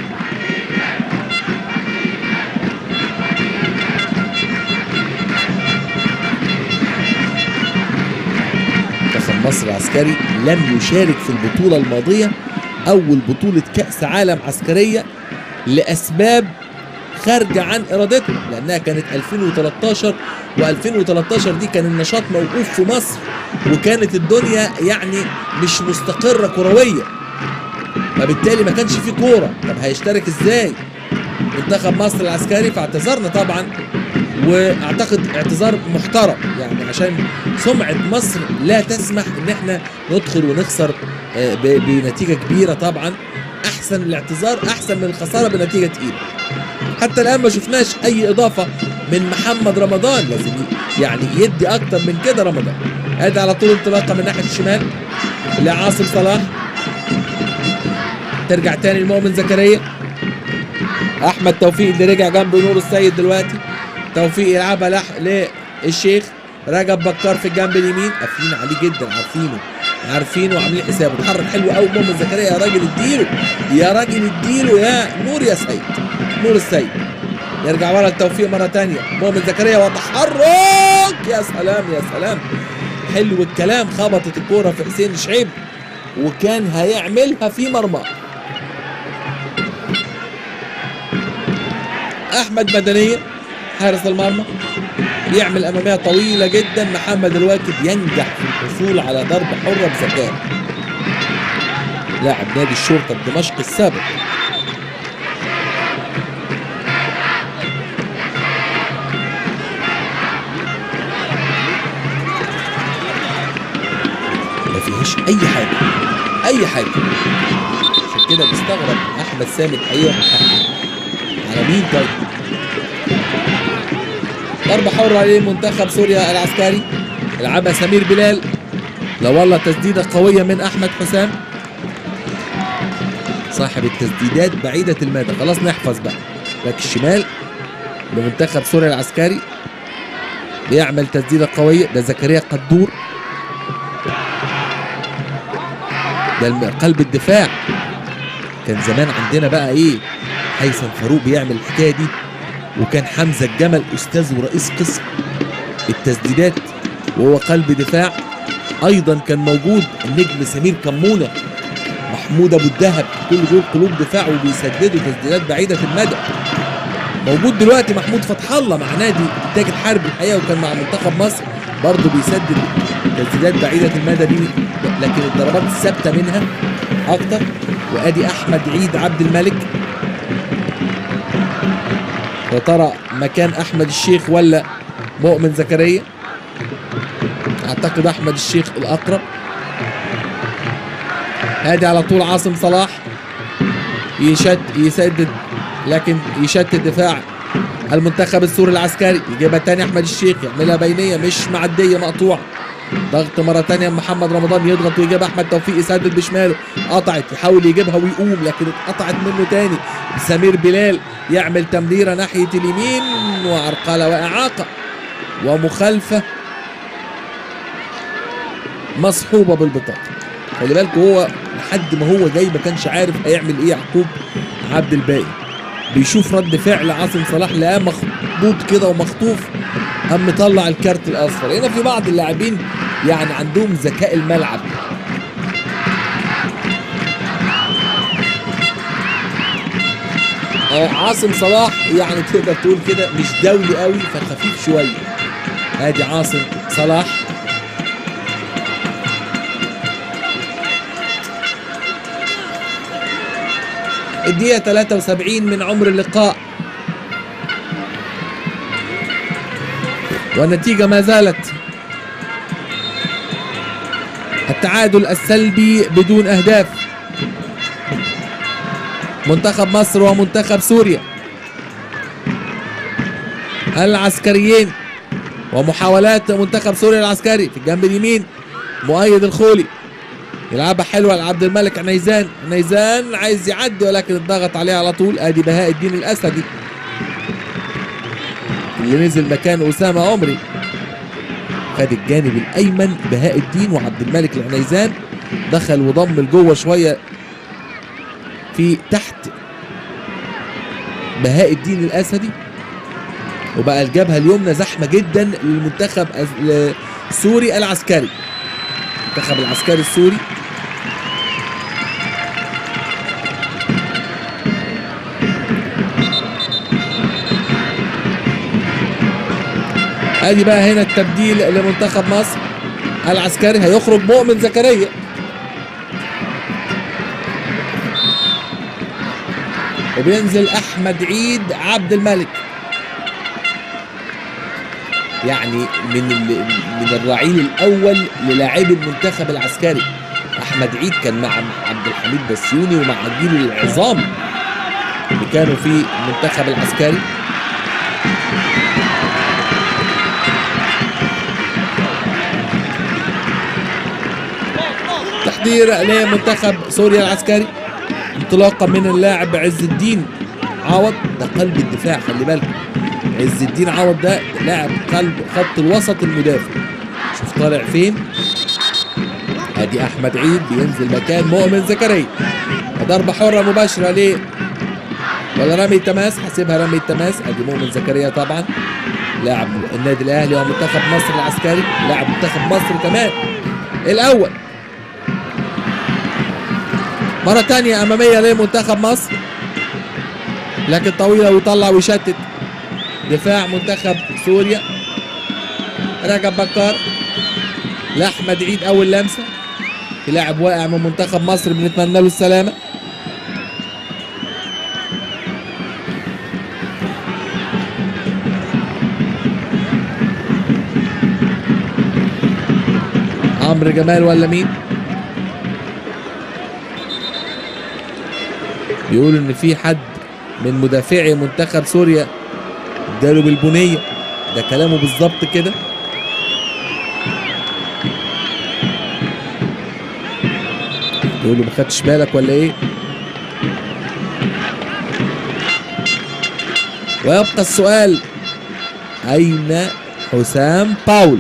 منتخب مصر العسكري لم يشارك في البطوله الماضيه اول بطوله كاس عالم عسكريه لاسباب خارجه عن ارادتنا لانها كانت 2013 و2013 دي كان النشاط موقوف في مصر وكانت الدنيا يعني مش مستقره كرويه فبالتالي ما كانش في كوره طب هيشترك ازاي منتخب مصر العسكري فاعتذرنا طبعا واعتقد اعتذار محترم يعني عشان سمعه مصر لا تسمح ان احنا ندخل ونخسر آه، ب- بنتيجه كبيره طبعا احسن الاعتذار احسن من الخساره بنتيجه تقيله حتى الان ما شفناش اي اضافه من محمد رمضان لازم ي- يعني يدي اكتر من كده رمضان ادي على طول انطلاقه من ناحيه الشمال لعاصم صلاح ترجع تاني لمؤمن زكريا احمد توفيق اللي رجع جنب نور السيد دلوقتي توفيق يلعبها لح... للشيخ رجب بكار في الجنب اليمين قافلين عليه جدا عارفينه عارفينه وعاملين حسابه اتحرك حلو قوي مؤمن زكريا يا راجل اديله يا راجل اديله يا نور يا سيد نور السيد يرجع ورا التوفيق مره تانية مؤمن زكريا وتحرك يا سلام يا سلام حلو الكلام خبطت الكوره في حسين شعيب وكان هيعملها في مرماه احمد مدنيه حارس المرمى يعمل اماميه طويله جدا محمد الواكب ينجح في الحصول على ضربه حره بذكاء لاعب نادي الشرطه بدمشق السابق ما فيهاش اي حاجه اي حاجه عشان كده بيستغرب احمد سامي الحقيقه على مين طيب ضربة حرة عليه منتخب سوريا العسكري يلعبها سمير بلال لا والله تسديدة قوية من أحمد حسام صاحب التسديدات بعيدة المدى خلاص نحفظ بقى باك الشمال لمنتخب سوريا العسكري بيعمل تسديدة قوية ده زكريا قدور ده الم- قلب الدفاع كان زمان عندنا بقى ايه هيثم فاروق بيعمل الحكايه دي وكان حمزه الجمل استاذ ورئيس قسم التسديدات وهو قلب دفاع ايضا كان موجود النجم سمير كمونه محمود ابو الدهب كل دول قلوب دفاع وبيسددوا تسديدات بعيده المدى موجود دلوقتي محمود فتح الله مع نادي التاج الحربي الحقيقه وكان مع منتخب مصر برضه بيسدد تسديدات بعيده المدى دي لكن الضربات الثابته منها اكتر وادي احمد عيد عبد الملك يا ترى مكان احمد الشيخ ولا مؤمن زكريا اعتقد احمد الشيخ الاقرب ادي على طول عاصم صلاح يشد يسدد لكن يشتت دفاع المنتخب السوري العسكري يجيبها تاني احمد الشيخ يعملها بينيه مش معديه مقطوعه ضغط مره تانية محمد رمضان يضغط ويجيب احمد توفيق يسدد بشماله قطعت يحاول يجيبها ويقوم لكن اتقطعت منه تاني سمير بلال يعمل تمريره ناحيه اليمين وعرقله واعاقه ومخالفه مصحوبه بالبطاقه خلي بالكوا هو لحد ما هو جاي ما كانش عارف هيعمل ايه يعقوب عبد الباقي بيشوف رد فعل عاصم صلاح لقاه مخبوط كده ومخطوف قام مطلع الكارت الاصفر هنا في بعض اللاعبين يعني عندهم ذكاء الملعب آه، عاصم صلاح يعني تقدر تقول كده مش دولي قوي فخفيف شويه ادي عاصم صلاح الدقيقة 73 من عمر اللقاء والنتيجة ما زالت التعادل السلبي بدون اهداف منتخب مصر ومنتخب سوريا العسكريين ومحاولات منتخب سوريا العسكري في الجنب اليمين مؤيد الخولي يلعبها حلوه لعبد الملك عنيزان عنيزان عايز يعدي ولكن الضغط عليه على طول ادي بهاء الدين الاسدي اللي نزل مكان اسامه عمري خد الجانب الايمن بهاء الدين وعبد الملك العنيزان دخل وضم لجوه شويه في تحت بهاء الدين الاسدي وبقى الجبهه اليمنى زحمه جدا للمنتخب السوري العسكري المنتخب العسكري السوري ادي بقى هنا التبديل لمنتخب مصر العسكري هيخرج مؤمن زكريا وبينزل احمد عيد عبد الملك يعني من ال- من الرعيل الاول للاعبي المنتخب العسكري احمد عيد كان مع عبد الحميد بسيوني ومع جيل العظام اللي كانوا في المنتخب العسكري تحضير لمنتخب سوريا العسكري انطلاقا من اللاعب عز الدين عوض ده قلب الدفاع خلي بالك عز الدين عوض ده لاعب قلب خط الوسط المدافع شوف طالع فين ادي احمد عيد بينزل مكان مؤمن زكريا ضربة حرة مباشرة ليه ولا رمي التماس حاسبها رمي التماس ادي مؤمن زكريا طبعا لاعب النادي الاهلي ومنتخب مصر العسكري لاعب منتخب مصر كمان الاول مرة تانية أمامية لمنتخب مصر لكن طويلة ويطلع ويشتت دفاع منتخب سوريا رجب بكار لأحمد عيد أول لمسة في لاعب واقع من منتخب مصر بنتمنى له السلامة عمرو جمال ولا مين؟ بيقولوا ان في حد من مدافعي منتخب سوريا اداله بالبنيه ده كلامه بالظبط كده بيقول له ما خدتش بالك ولا ايه ويبقى السؤال اين حسام باولو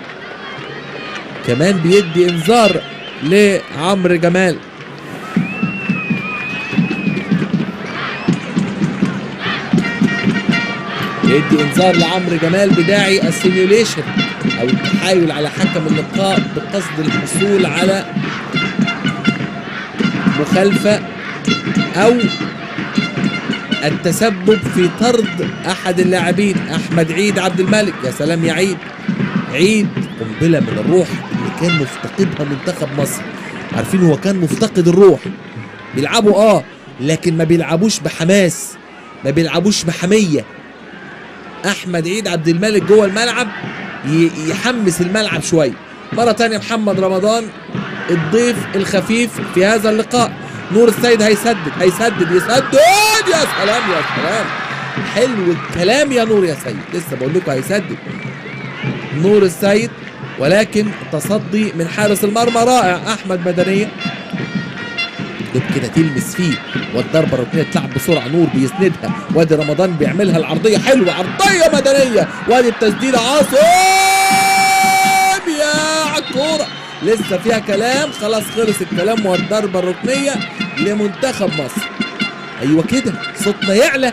كمان بيدي انذار لعمرو جمال يدي انذار لعمرو جمال بداعي السيميوليشن او التحايل على حكم اللقاء بقصد الحصول على مخالفه او التسبب في طرد احد اللاعبين احمد عيد عبد الملك يا سلام يا عيد عيد قنبله من الروح اللي كان مفتقدها منتخب مصر عارفين هو كان مفتقد الروح بيلعبوا اه لكن ما بيلعبوش بحماس ما بيلعبوش بحميه احمد عيد عبد الملك جوه الملعب ي- يحمس الملعب شويه مره تانية محمد رمضان الضيف الخفيف في هذا اللقاء نور السيد هيسدد هيسدد يسدد يا سلام يا سلام حلو الكلام يا نور يا سيد لسه بقول لكم هيسدد نور السيد ولكن تصدي من حارس المرمى رائع احمد مدنيه دوب كده تلمس فيه والضربه الركنيه تلعب بسرعه نور بيسندها وادي رمضان بيعملها العرضيه حلوه عرضيه مدنيه وادي التسديده عاصم يا عالكوره لسه فيها كلام خلاص خلص الكلام والضربه الركنيه لمنتخب مصر ايوه كده صوتنا يعلى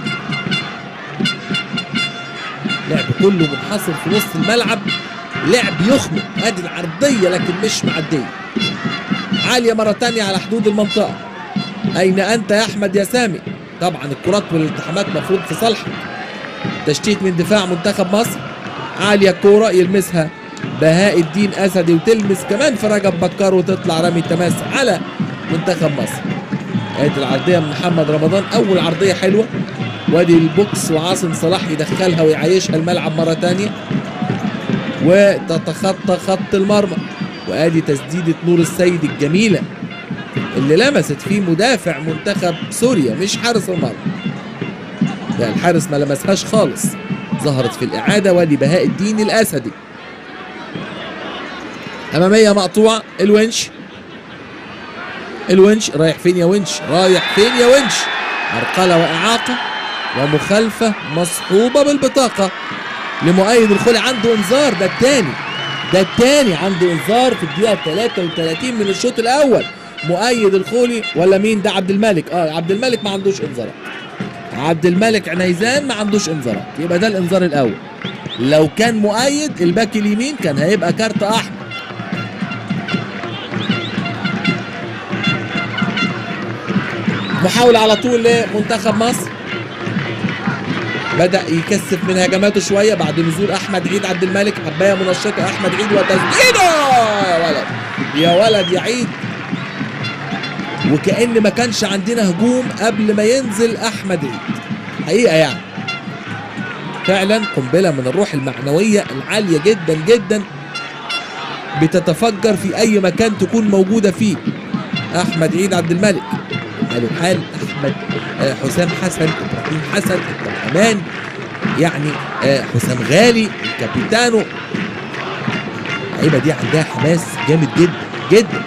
لعب كله منحصر في نص الملعب لعب يخنق ادي العرضيه لكن مش معديه عاليه مره تانية على حدود المنطقه اين انت يا احمد يا سامي طبعا الكرات والالتحامات مفروض في صالحك تشتيت من دفاع منتخب مصر عاليه الكوره يلمسها بهاء الدين اسدي وتلمس كمان في رجب بكار وتطلع رمي تماس على منتخب مصر ادي العرضيه من محمد رمضان اول عرضيه حلوه وادي البوكس وعاصم صلاح يدخلها ويعيشها الملعب مره تانية وتتخطى خط المرمى وادي تسديده نور السيد الجميله اللي لمست فيه مدافع منتخب سوريا مش حارس المرمى لا الحارس ما لمسهاش خالص ظهرت في الاعاده وادي بهاء الدين الاسدي اماميه مقطوعه الونش الونش رايح فين يا ونش رايح فين يا ونش عرقله واعاقه ومخالفه مصحوبه بالبطاقه لمؤيد الخولي عنده انذار ده الثاني ده الثاني عنده انذار في الدقيقه 33 من الشوط الاول مؤيد الخولي ولا مين ده عبد الملك اه عبد الملك ما عندوش انذارات عبد الملك عنيزان ما عندوش انذارات يبقى ده الانذار الاول لو كان مؤيد الباك اليمين كان هيبقى كارت احمر محاولة على طول لمنتخب مصر بدأ يكثف من هجماته شوية بعد نزول أحمد عيد عبد الملك حباية منشطة أحمد عيد وتسديده يا ولد يا ولد يا عيد وكأن ما كانش عندنا هجوم قبل ما ينزل أحمد عيد حقيقة يعني فعلا قنبلة من الروح المعنوية العالية جدا جدا بتتفجر في أي مكان تكون موجودة فيه أحمد عيد عبد الملك قالوا حال احمد آه، حسام حسن ابراهيم حسن عبد الرحمن يعني آه، حسام غالي كابيتانو اللعيبه دي عندها حماس جامد جدا جدا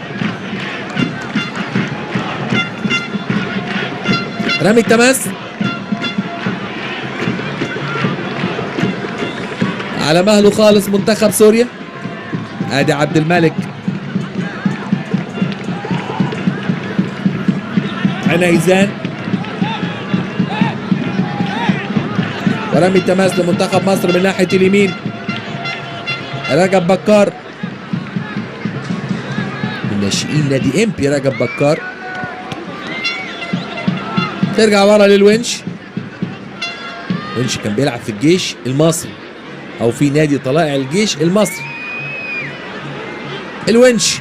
رامي التماس على مهله خالص منتخب سوريا ادي عبد الملك عنيزان ورمي التماس لمنتخب مصر من ناحيه اليمين رجب بكار من ناشئين نادي امبي رجب بكار ترجع ورا للونش ونش كان بيلعب في الجيش المصري او في نادي طلائع الجيش المصري الونش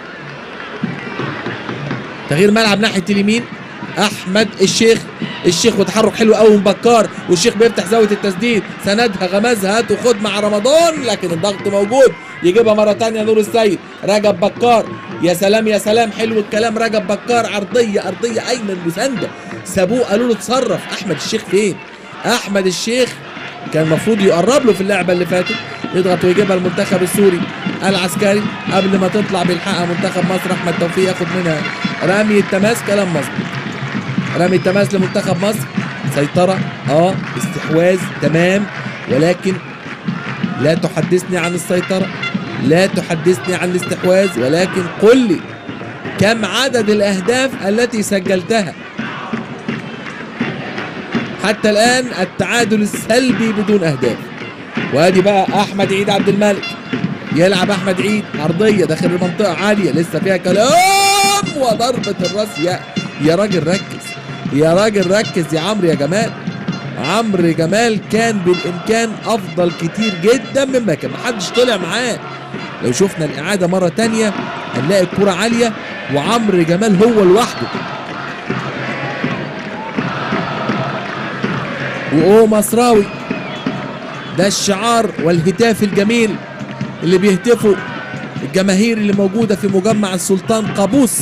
تغيير ملعب ناحيه اليمين احمد الشيخ الشيخ وتحرك حلو قوي من بكار والشيخ بيفتح زاويه التسديد سندها غمزها هات وخد مع رمضان لكن الضغط موجود يجيبها مره تانية نور السيد رجب بكار يا سلام يا سلام حلو الكلام رجب بكار عرضيه ارضيه ايمن مسانده سابوه قالوا له اتصرف احمد الشيخ فين احمد الشيخ كان المفروض يقرب له في اللعبه اللي فاتت يضغط ويجيبها المنتخب السوري العسكري قبل ما تطلع بيلحقها منتخب مصر احمد توفيق ياخد منها رمي التماس كلام مظبوط رمي التماس لمنتخب مصر سيطرة اه استحواذ تمام ولكن لا تحدثني عن السيطرة لا تحدثني عن الاستحواذ ولكن قل لي كم عدد الأهداف التي سجلتها حتى الآن التعادل السلبي بدون أهداف وادي بقى أحمد عيد عبد الملك يلعب أحمد عيد عرضية داخل المنطقة عالية لسه فيها كلام وضربة الراس يا يا راجل ركز يا راجل ركز يا عمرو يا جمال عمرو جمال كان بالامكان افضل كتير جدا مما كان محدش طلع معاه لو شفنا الاعاده مره تانية هنلاقي الكره عاليه وعمرو جمال هو لوحده واو مصراوي ده الشعار والهتاف الجميل اللي بيهتفوا الجماهير اللي موجوده في مجمع السلطان قابوس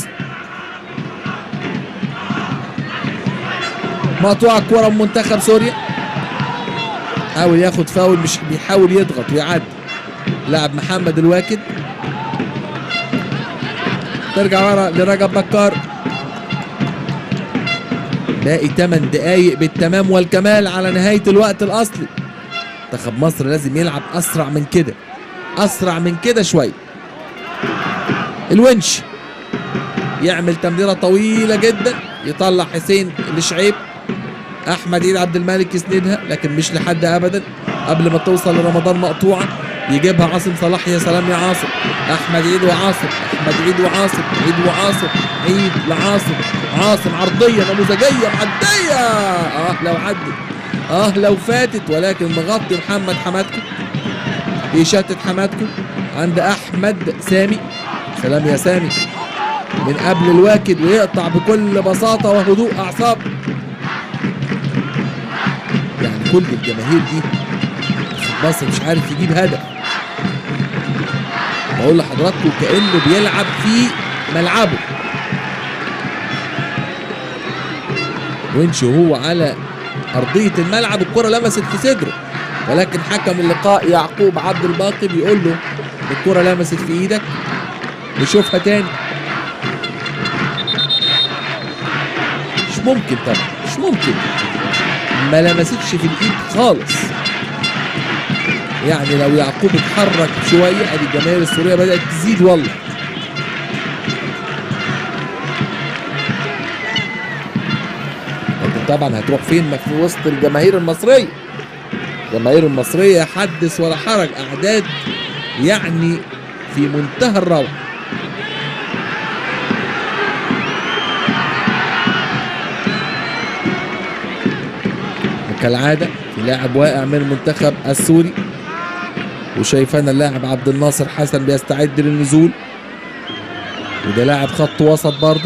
مقطوعة الكرة من منتخب سوريا حاول ياخد فاول مش بيحاول يضغط ويعدي لاعب محمد الواكد ترجع ورا لرجب بكار باقي 8 دقايق بالتمام والكمال على نهاية الوقت الأصلي منتخب مصر لازم يلعب أسرع من كده أسرع من كده شوية الونش يعمل تمريرة طويلة جدا يطلع حسين لشعيب احمد عيد عبد الملك يسندها لكن مش لحد ابدا قبل ما توصل لرمضان مقطوعه يجيبها عاصم صلاح يا سلام يا عاصم احمد عيد وعاصم احمد عيد وعاصم عيد وعاصم عيد لعاصم عاصم عرضيه نموذجيه معديه اه لو عدت اه لو فاتت ولكن مغطي محمد حمادكو بيشتت حمادكو عند احمد سامي سلام يا سامي من قبل الواكد ويقطع بكل بساطه وهدوء اعصاب يعني كل الجماهير دي بس مش عارف يجيب هدف بقول لحضراتكم كانه بيلعب في ملعبه ونش وهو على ارضيه الملعب الكره لمست في صدره ولكن حكم اللقاء يعقوب عبد الباقي بيقول له الكره لمست في ايدك نشوفها تاني مش ممكن طبعا مش ممكن ما لمستش في الايد خالص يعني لو يعقوب اتحرك شويه ادي الجماهير السوريه بدات تزيد والله لكن طبعا هتروح فين ما في وسط الجماهير المصريه الجماهير المصريه حدث ولا حرج اعداد يعني في منتهى الروعه وكالعاده في لاعب واقع من المنتخب السوري وشايفانا اللاعب عبد الناصر حسن بيستعد للنزول وده لاعب خط وسط برضه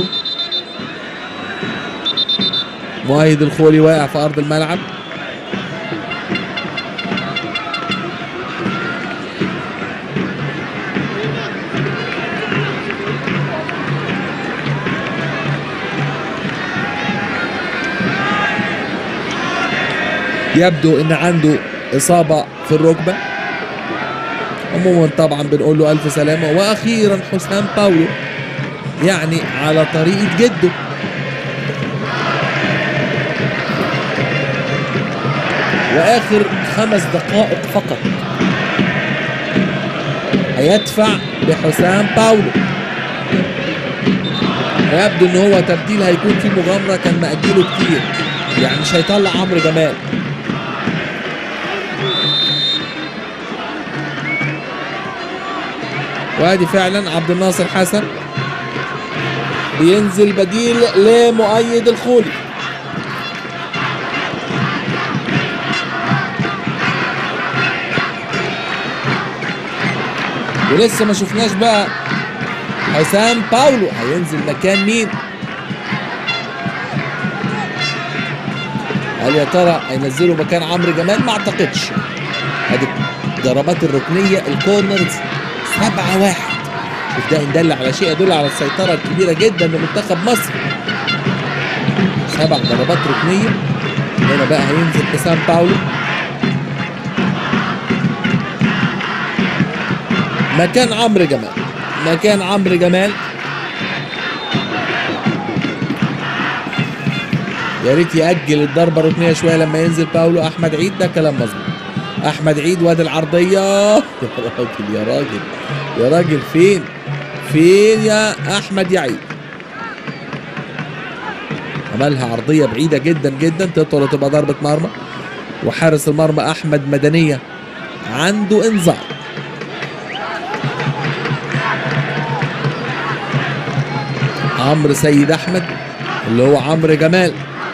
مؤيد الخولي واقع في ارض الملعب يبدو ان عنده اصابه في الركبه عموما طبعا بنقول له الف سلامه واخيرا حسام باولو يعني على طريقه جده واخر خمس دقائق فقط هيدفع بحسام باولو ويبدو ان هو تبديل هيكون فيه مغامره كان مأجله كتير يعني مش هيطلع عمرو جمال وادي فعلا عبد الناصر حسن بينزل بديل لمؤيد الخولي ولسه ما شفناش بقى حسام باولو هينزل مكان مين هل يا ترى هينزلوا مكان عمرو جمال ما اعتقدش ادي ضربات الركنيه الكورنرز سبعة واحد وده ان دل على شيء يدل على السيطرة الكبيرة جدا لمنتخب مصر سبع ضربات ركنية هنا بقى هينزل حسام باولو مكان عمرو جمال مكان عمرو جمال يا ريت يأجل الضربة الركنية شوية لما ينزل باولو أحمد عيد ده كلام مظبوط أحمد عيد وادي العرضية يا راجل يا راجل يا راجل فين فين يا أحمد يا عيد عملها عرضية بعيدة جدا جدا تطول وتبقى ضربة مرمى وحارس المرمى أحمد مدنية عنده إنذار عمرو سيد أحمد اللي هو عمرو جمال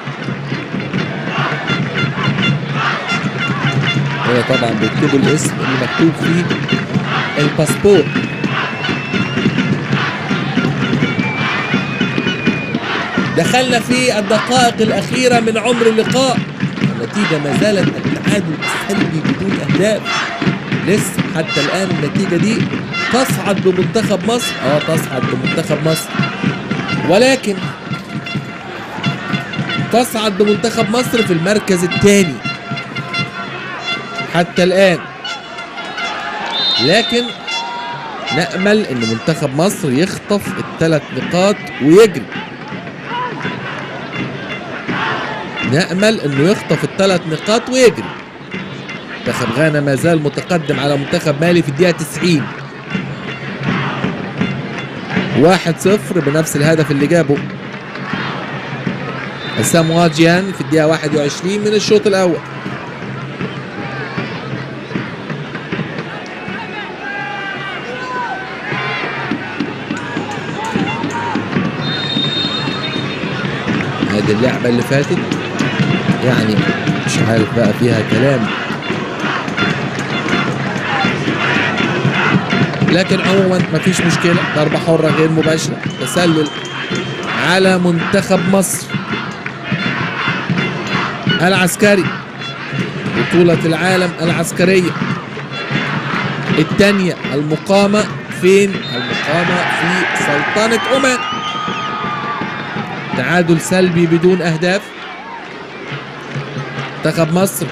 هنا طبعا بيكتبوا الاسم اللي مكتوب فيه الباسبور دخلنا في الدقائق الأخيرة من عمر اللقاء النتيجة ما زالت التعادل السلبي بدون أهداف لسه حتى الآن النتيجة دي تصعد بمنتخب مصر اه تصعد بمنتخب مصر ولكن تصعد بمنتخب مصر في المركز الثاني حتى الآن لكن نأمل ان منتخب مصر يخطف الثلاث نقاط ويجري نأمل انه يخطف الثلاث نقاط ويجري منتخب غانا ما زال متقدم على منتخب مالي في الدقيقة 90 واحد صفر بنفس الهدف اللي جابه حسام واجيان في الدقيقة 21 من الشوط الأول هذه اللعبة اللي فاتت يعني مش عارف بقى فيها كلام لكن عموما مفيش مشكلة ضربة حرة غير مباشرة تسلل على منتخب مصر العسكري بطولة العالم العسكرية الثانية المقامة فين المقامة في سلطنة عمان تعادل سلبي بدون أهداف منتخب مصر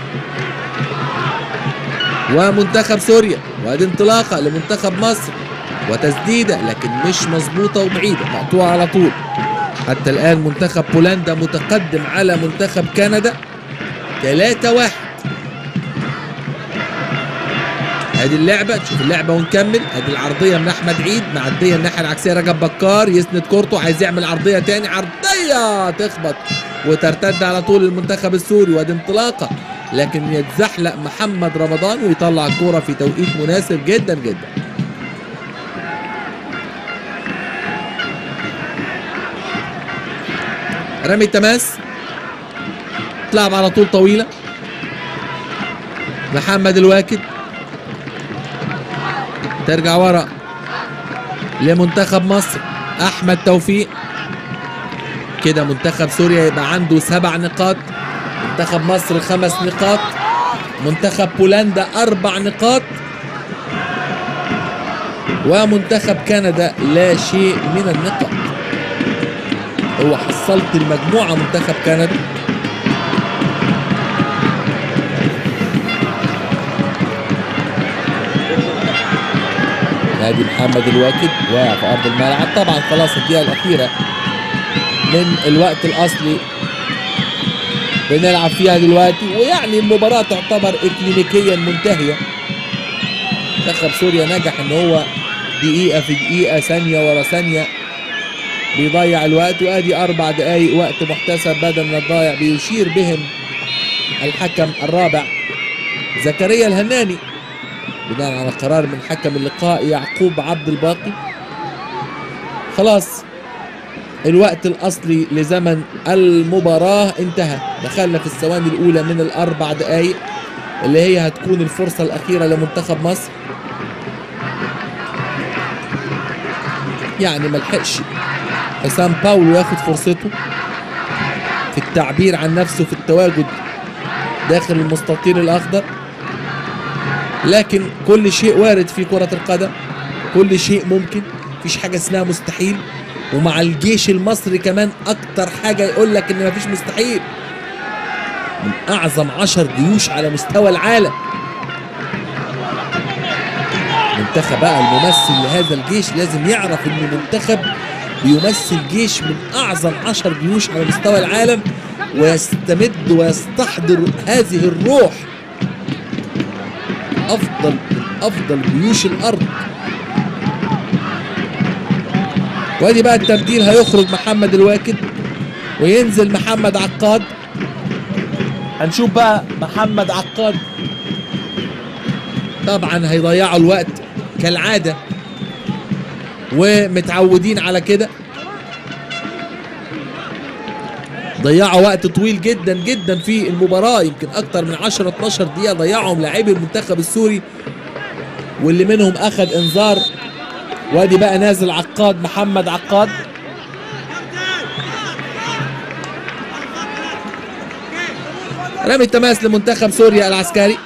ومنتخب سوريا وادي انطلاقة لمنتخب مصر وتسديدة لكن مش مظبوطة وبعيدة مقطوعة على طول حتى الآن منتخب بولندا متقدم على منتخب كندا 3 واحد ادي اللعبه تشوف اللعبه ونكمل ادي العرضيه من احمد عيد معديه الناحيه العكسيه رجب بكار يسند كورته عايز يعمل عرضيه تاني عرضيه تخبط وترتد على طول المنتخب السوري وادي انطلاقه لكن يتزحلق محمد رمضان ويطلع الكوره في توقيت مناسب جدا جدا رمي التماس تلعب على طول طويله محمد الواكد ترجع ورا لمنتخب مصر احمد توفيق كده منتخب سوريا يبقى عنده سبع نقاط منتخب مصر خمس نقاط منتخب بولندا اربع نقاط ومنتخب كندا لا شيء من النقاط هو حصلت المجموعه منتخب كندا نادي محمد الواكد واقع في ارض الملعب طبعا خلاص الدقيقه الاخيره من الوقت الاصلي بنلعب فيها دلوقتي ويعني المباراه تعتبر اكلينيكيا منتهيه منتخب سوريا نجح ان هو دقيقه في دقيقه ثانيه ورا ثانيه بيضيع الوقت وادي اربع دقائق وقت محتسب بدل من الضايع بيشير بهم الحكم الرابع زكريا الهناني بناء على قرار من حكم اللقاء يعقوب عبد الباقي خلاص الوقت الاصلي لزمن المباراه انتهى دخلنا في الثواني الاولى من الاربع دقائق اللي هي هتكون الفرصه الاخيره لمنتخب مصر يعني ملحقش حسام باولو ياخد فرصته في التعبير عن نفسه في التواجد داخل المستطيل الاخضر لكن كل شيء وارد في كرة القدم كل شيء ممكن مفيش حاجة اسمها مستحيل ومع الجيش المصري كمان أكتر حاجة يقول لك إن مفيش مستحيل من أعظم عشر جيوش على مستوى العالم منتخب بقى الممثل لهذا الجيش لازم يعرف إن منتخب بيمثل جيش من أعظم عشر جيوش على مستوى العالم ويستمد ويستحضر هذه الروح افضل من افضل جيوش الارض وادي بقى التبديل هيخرج محمد الواكد وينزل محمد عقاد هنشوف بقى محمد عقاد طبعا هيضيعوا الوقت كالعاده ومتعودين على كده ضيعوا وقت طويل جدا جدا في المباراة يمكن أكتر من 10 12 دقيقة ضيعهم لاعبي المنتخب السوري واللي منهم أخذ إنذار وادي بقى نازل عقاد محمد عقاد رمي التماس لمنتخب سوريا العسكري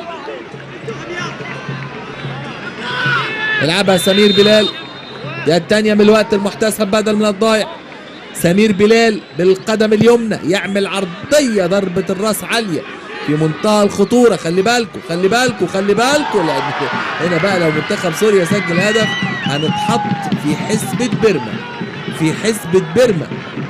يلعبها سمير بلال دي الثانية من الوقت المحتسب بدل من الضايع سمير بلال بالقدم اليمنى يعمل عرضية ضربة الراس عالية في منتهى الخطورة خلي بالكم خلي بالكم خلي بالكم لأن هنا بقى لو منتخب سوريا سجل هدف هنتحط في حسبة بيرما في حسبة بيرما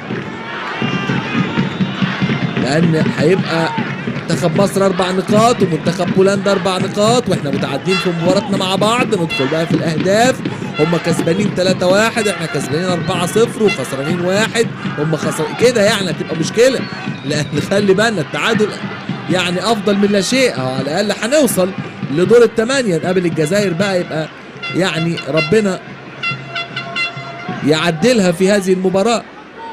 لأن هيبقى منتخب مصر أربع نقاط ومنتخب بولندا أربع نقاط وإحنا متعادلين في مباراتنا مع بعض ندخل بقى في الأهداف هم كسبانين 3 1 احنا كسبانين 4 0 وخسرانين واحد هم خسر كده يعني هتبقى مشكله لان خلي بالنا التعادل يعني افضل من لا شيء او على الاقل هنوصل لدور الثمانيه نقابل الجزائر بقى يبقى يعني ربنا يعدلها في هذه المباراه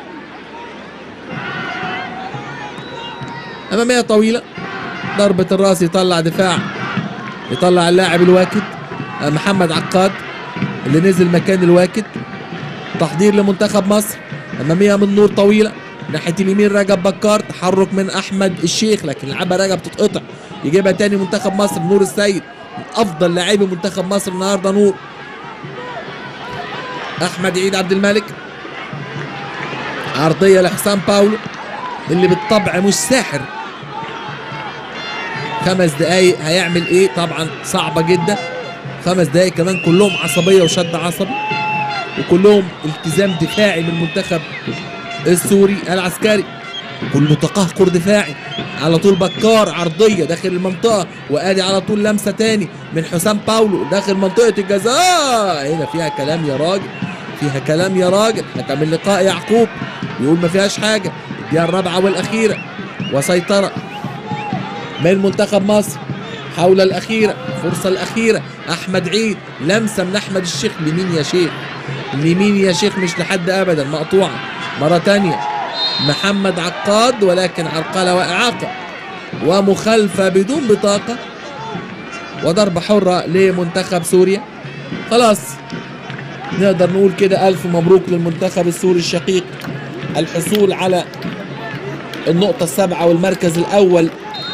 اماميه طويله ضربه الراس يطلع دفاع يطلع اللاعب الواكد محمد عقاد اللي نزل مكان الواكد تحضير لمنتخب مصر اماميه من نور طويله ناحيه اليمين رجب بكار تحرك من احمد الشيخ لكن لعبها رجب تتقطع يجيبها تاني منتخب مصر نور السيد من افضل لاعبي منتخب مصر النهارده نور احمد عيد عبد الملك عرضيه لحسام باولو اللي بالطبع مش ساحر خمس دقايق هيعمل ايه طبعا صعبه جدا خمس دقايق كمان كلهم عصبيه وشد عصبي وكلهم التزام دفاعي من المنتخب السوري العسكري كله تقهقر دفاعي على طول بكار عرضيه داخل المنطقه وادي على طول لمسه تاني من حسام باولو داخل منطقه الجزاء هنا فيها كلام يا راجل فيها كلام يا راجل حكم اللقاء يعقوب يقول ما فيهاش حاجه الدقيقه الرابعه والاخيره وسيطره من منتخب مصر حول الأخيرة الفرصة الأخيرة أحمد عيد لمسة من أحمد الشيخ لمين يا شيخ لمين يا شيخ مش لحد أبدا مقطوعة مرة تانية محمد عقاد ولكن عرقلة وإعاقة ومخالفة بدون بطاقة وضربة حرة لمنتخب سوريا خلاص نقدر نقول كده ألف مبروك للمنتخب السوري الشقيق الحصول على النقطة السابعة والمركز الأول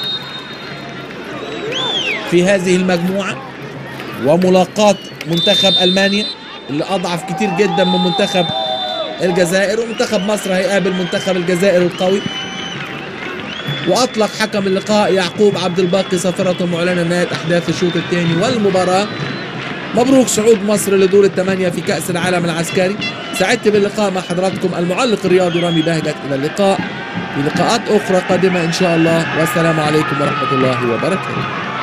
في هذه المجموعة وملاقاة منتخب ألمانيا اللي أضعف كتير جدا من منتخب الجزائر ومنتخب مصر هيقابل منتخب الجزائر القوي وأطلق حكم اللقاء يعقوب عبد الباقي صافرة معلنة نهاية أحداث الشوط الثاني والمباراة مبروك صعود مصر لدور الثمانية في كأس العالم العسكري سعدت باللقاء مع حضراتكم المعلق الرياضي رامي بهجت إلى اللقاء في لقاءات أخرى قادمة إن شاء الله والسلام عليكم ورحمة الله وبركاته